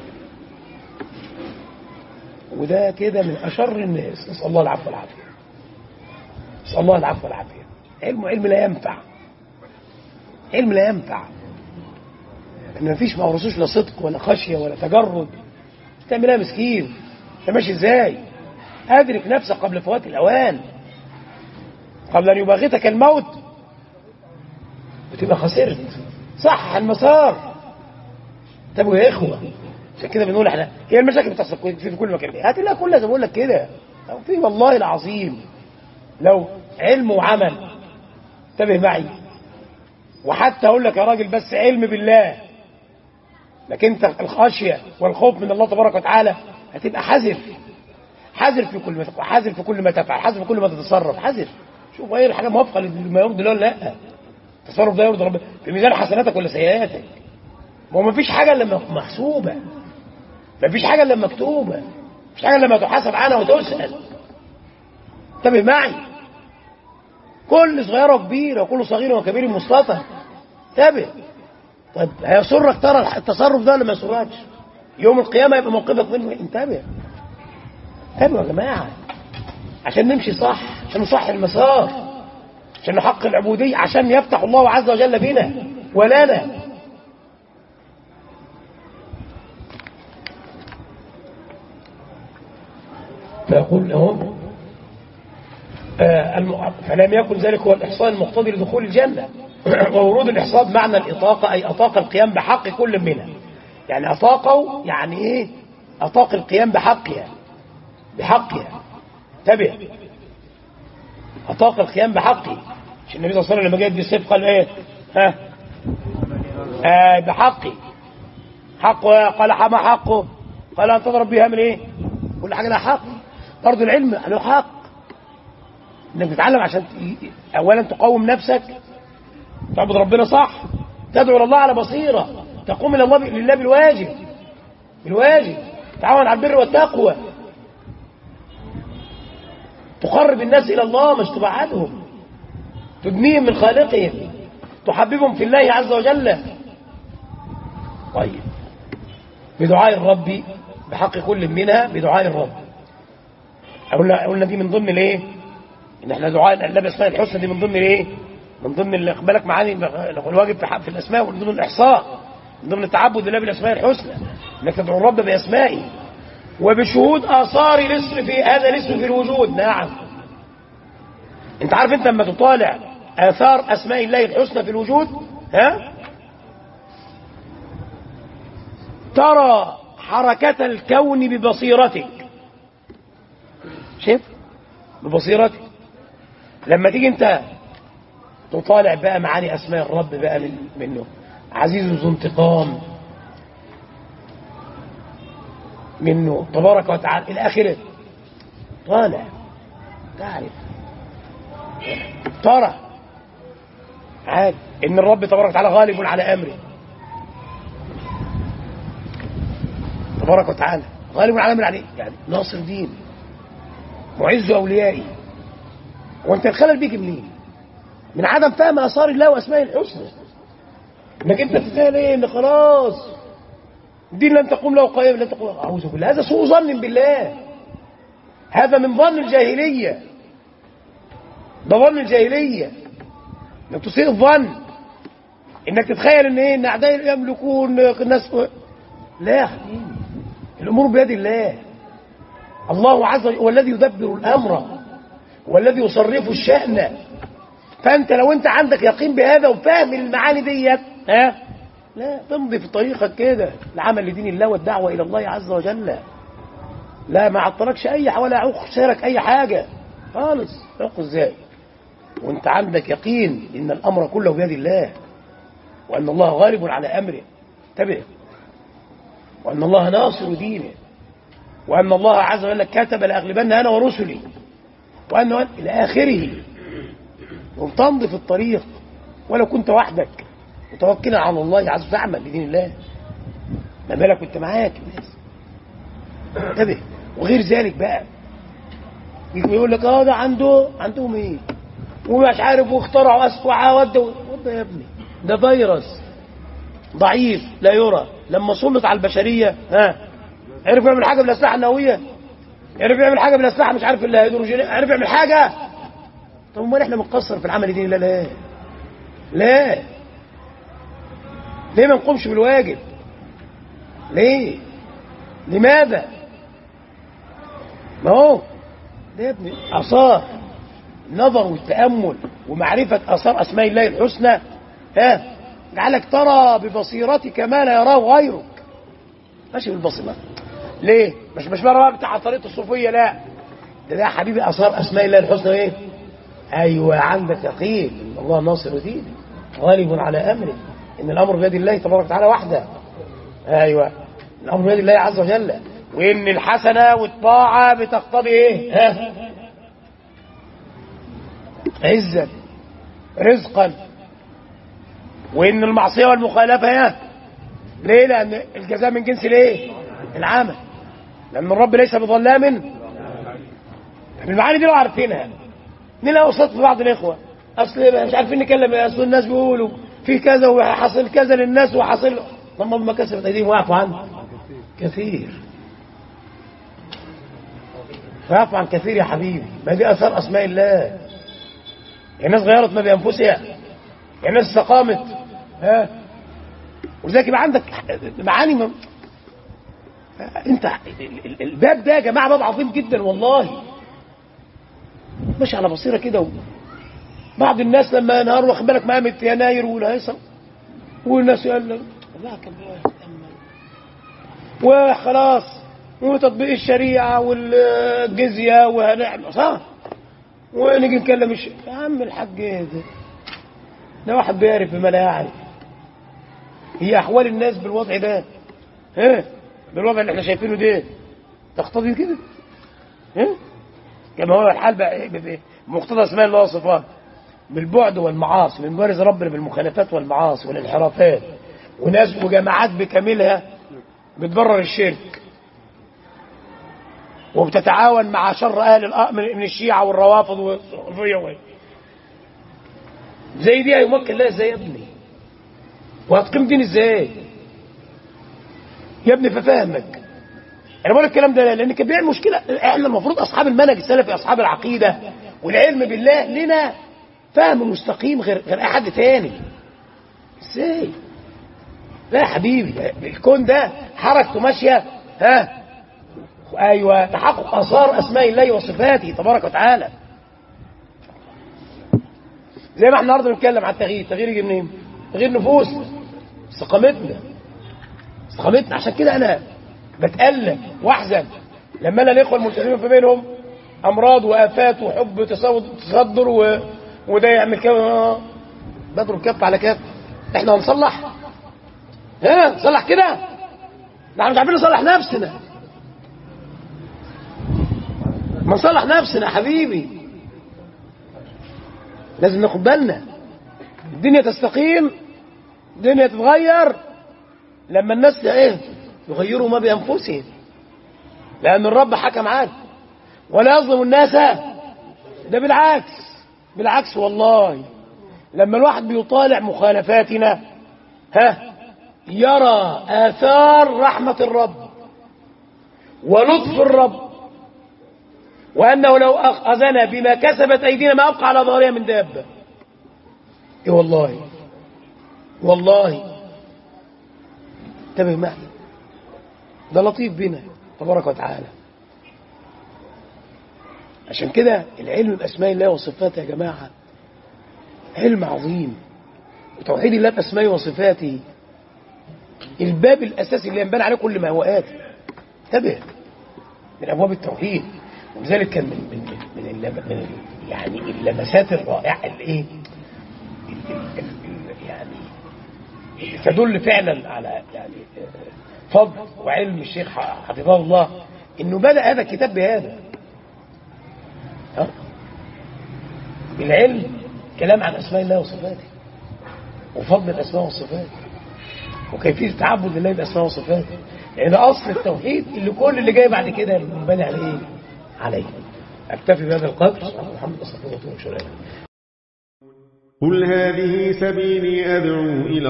وده كده من أشر الناس نسأل الله العفو والعافية نسأل الله العفو والعافية علم علم لا ينفع علم لا ينفع ان مفيش ما ورثوش لا صدق ولا خشيه ولا تجرد تعملها مسكين انت ماشي ازاي ادرك نفسك قبل فوات الاوان قبل ان يباغتك الموت بتبقى خسرت صح المسار طب يا اخوه عشان كده بنقول احنا هي المشاكل بتحصل في في كل مكان هات لها كلها زي ما بقول لك كده لو في والله العظيم لو علم وعمل انتبه معي وحتى اقول لك يا راجل بس علم بالله لكن انت الخشيه والخوف من الله تبارك وتعالى هتبقى حذر حذر في كل ما تفعل حذر في كل ما تفعل حذر في كل ما تتصرف حذر شوف ايه الحاجه موافقه لما يرضي الله ولا لا التصرف ده يرضي ربنا في ميزان حسناتك ولا سيئاتك ما هو ما فيش حاجه الا محسوبه ما فيش حاجه الا مكتوبه ما فيش حاجه الا ما تحاسب عنها وتسال انتبه معي كل صغيره وكبيره وكل صغير وكبير مستطر انتبه طيب هيسرك ترى التصرف ده ولا ما يسركش يوم القيامه يبقى موقفك منه انتبه انتبهوا يا جماعه عشان نمشي صح عشان نصح المسار عشان نحقق العبوديه عشان يفتح الله عز وجل بنا ولنا فيقول لهم آه الم... فلم يكن ذلك هو الإحصان المقتضي لدخول الجنة وورود الإحصان معنى الإطاقة أي أطاق القيام بحق كل منها يعني أطاقوا يعني إيه أطاق القيام بحقها بحقها انتبه أطاق القيام بحقه عشان النبي صلى الله عليه وسلم لما جاء يدي السيف قال إيه ها آه بحقي حقه قال ما حقه قال أن تضرب بها من إيه كل حاجة لها حق برضه العلم له حق انك تتعلم عشان اولا تقوم نفسك تعبد ربنا صح تدعو الى الله على بصيره تقوم الى الله لله بالواجب بالواجب تعاون على البر والتقوى تقرب الناس الى الله مش تبعدهم تدنيهم من خالقهم تحببهم في الله عز وجل طيب بدعاء الرب بحق كل منها بدعاء الرب قلنا قلنا دي من ضمن الايه ان احنا دعاء الله باسماء الحسنى دي من ضمن الايه من ضمن اللي خد بالك معاني الواجب في حق- في الاسماء ومن ضمن الاحصاء من ضمن التعبد لله بالاسماء الحسنى انك تدعو الرب باسمائه وبشهود اثار الاسم في هذا الاسم في الوجود نعم انت عارف انت لما تطالع اثار اسماء الله الحسنى في الوجود ها ترى حركة الكون ببصيرتك شايف ببصيرتك لما تيجي انت تطالع بقى معاني اسماء الرب بقى من منه عزيز ذو انتقام منه تبارك وتعالى الى اخره طالع تعرف ترى عاد ان الرب تبارك وتعالى غالب على امره تبارك وتعالى غالب على امره يعني يعني ناصر دين معز اوليائي وانت الخلل بيجي منين؟ من عدم فهم اثار الله واسمائه الحسنى انك انت تتخيل ايه ان خلاص الدين لن تقوم له قائمه لن تقوم اعوذ بالله هذا سوء ظن بالله هذا من ظن الجاهليه ده ظن الجاهليه انك تسيء الظن انك تتخيل ان ايه ان اعداء يملكون الناس لا يا حبيبي الامور بيد الله الله عز وجل هو الذي يدبر الامر والذي يصرف الشأن فانت لو انت عندك يقين بهذا وفاهم المعاني ديت ها لا تمضي في طريقك كده العمل لدين الله والدعوه الى الله عز وجل لا ما عطلكش اي ح- ولا اخسرك اي حاجه خالص اخذ ازاي وانت عندك يقين ان الامر كله بيد الله وان الله غالب على امره انتبه وان الله ناصر دينه وان الله عز وجل كتب لاغلبن انا ورسلي وأنه إلى آخره وتمضي في الطريق ولو كنت وحدك متوكلا على الله عز وجل تعمل لدين الله ما بالك كنت معاك الناس انتبه وغير ذلك بقى يجي يقول لك اه ده عنده عندهم ايه ومش عارف واخترعوا اسوعه ودوا وده يا ابني ده فيروس ضعيف لا يرى لما سلط على البشريه ها عرف يعمل حاجه بالاسلحه النوويه عرف يعمل حاجه بالاسلحه مش عارف الهيدروجين عرف يعمل حاجه طب امال احنا بنقصر في العمل دين الله لا لا ليه ما نقومش بالواجب ليه لماذا ما هو ده يا ابني اثار النظر والتامل ومعرفه اثار اسماء الله الحسنى ها جعلك ترى ببصيرتك ما لا يراه غيرك ماشي بالبصيره ليه مش مش مره بقى بتاع طريقه الصوفيه لا ده ده يا حبيبي اثار اسماء الله الحسنى ايه ايوه عندك يقين ان الله ناصر دينه غالب على امره ان الامر بيد الله تبارك وتعالى وحده ايوه الامر بيد الله عز وجل وان الحسنه والطاعه بتقتضي ايه ها عزا رزقا وان المعصيه والمخالفه ها ليه لان الجزاء من جنس الايه العمل لان الرب ليس بظلام المعاني دي لو عارفينها نلاقي وسط في بعض الاخوه اصل مش عارفين نتكلم اصل الناس بيقولوا في كذا وحصل كذا للناس وحصل طب ما كسبت ايديهم واعفوا عنه كثير فاعفوا عن كثير يا حبيبي ما دي اثار اسماء الله يعني الناس غيرت ما بانفسها يعني الناس استقامت ها ولذلك يبقى عندك معاني م... انت الباب ده يا جماعه باب عظيم جدا والله ماشي على بصيره كده و... بعض الناس لما ينهاروا واخد بالك مقامة يناير والهيصه والناس قال لك لا كان وخلاص وتطبيق الشريعه والجزيه وهنعمل صح ونيجي نكلم الش... يا عم الحاج ايه ده ده واحد بيعرف بما لا يعرف هي احوال الناس بالوضع ده ها بالوضع اللي احنا شايفينه ده تقتضي كده ها كما هو الحال بقى بمقتضى اسماء الله وصفاته بالبعد والمعاصي من بارز ربنا بالمخالفات والمعاصي والانحرافات وناس وجماعات بكاملها بتبرر الشرك وبتتعاون مع شر اهل من الشيعه والروافض والصوفيه زي دي هيمكن لها ازاي يا ابني وهتقيم دين ازاي يا ابني ففهمك انا بقول الكلام ده لان كان بيعمل مشكله احنا المفروض اصحاب المنهج السلفي اصحاب العقيده والعلم بالله لنا فهم مستقيم غير غير اي حد تاني ازاي لا يا حبيبي الكون ده حركته ماشيه ها ايوه تحقق اثار اسماء الله وصفاته تبارك وتعالى زي ما احنا النهارده بنتكلم على التغيير التغيير يجي منين تغيير نفوس استقامتنا استقامتنا عشان كده انا بتألم واحزن لما انا الاخوه الملتزمين في بينهم امراض وافات وحب تصدر و... وده يعمل كده بضرب كف على كف احنا هنصلح ها نصلح كده احنا مش عارفين نصلح نفسنا ما نصلح نفسنا يا حبيبي لازم ناخد بالنا الدنيا تستقيم الدنيا تتغير لما الناس ايه يغيروا ما بانفسهم لان الرب حكم عادل ولا يظلم الناس ده بالعكس بالعكس والله لما الواحد بيطالع مخالفاتنا ها يرى آثار رحمة الرب ولطف الرب وأنه لو أخذنا بما كسبت أيدينا ما أبقى على ظهرها من دابة إيه والله والله انتبه معي ده لطيف بنا تبارك وتعالى عشان كده العلم بأسماء الله وصفاته يا جماعة علم عظيم وتوحيد الله بأسمائه وصفاته الباب الأساسي اللي ينبني عليه كل ما هو آتي انتبه من أبواب التوحيد ولذلك كان من من من, اللم من يعني اللمسات الرائعة الايه يعني تدل فعلا على يعني فضل وعلم الشيخ حفظه الله انه بدأ هذا الكتاب بهذا ها؟ العلم كلام عن اسماء الله وصفاته وفضل الاسماء والصفات وكيفيه تعبد الله باسماء وصفاته لان يعني اصل التوحيد اللي كل اللي جاي بعد كده بنبني على ايه؟ عليه اكتفي بهذا القدر محمد صلى الله عليه وسلم قل هذه سبيلي أدعو إلى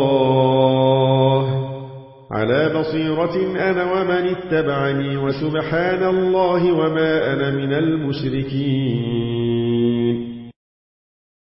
الله على بصيرة أنا ومن اتبعني وسبحان الله وما أنا من المشركين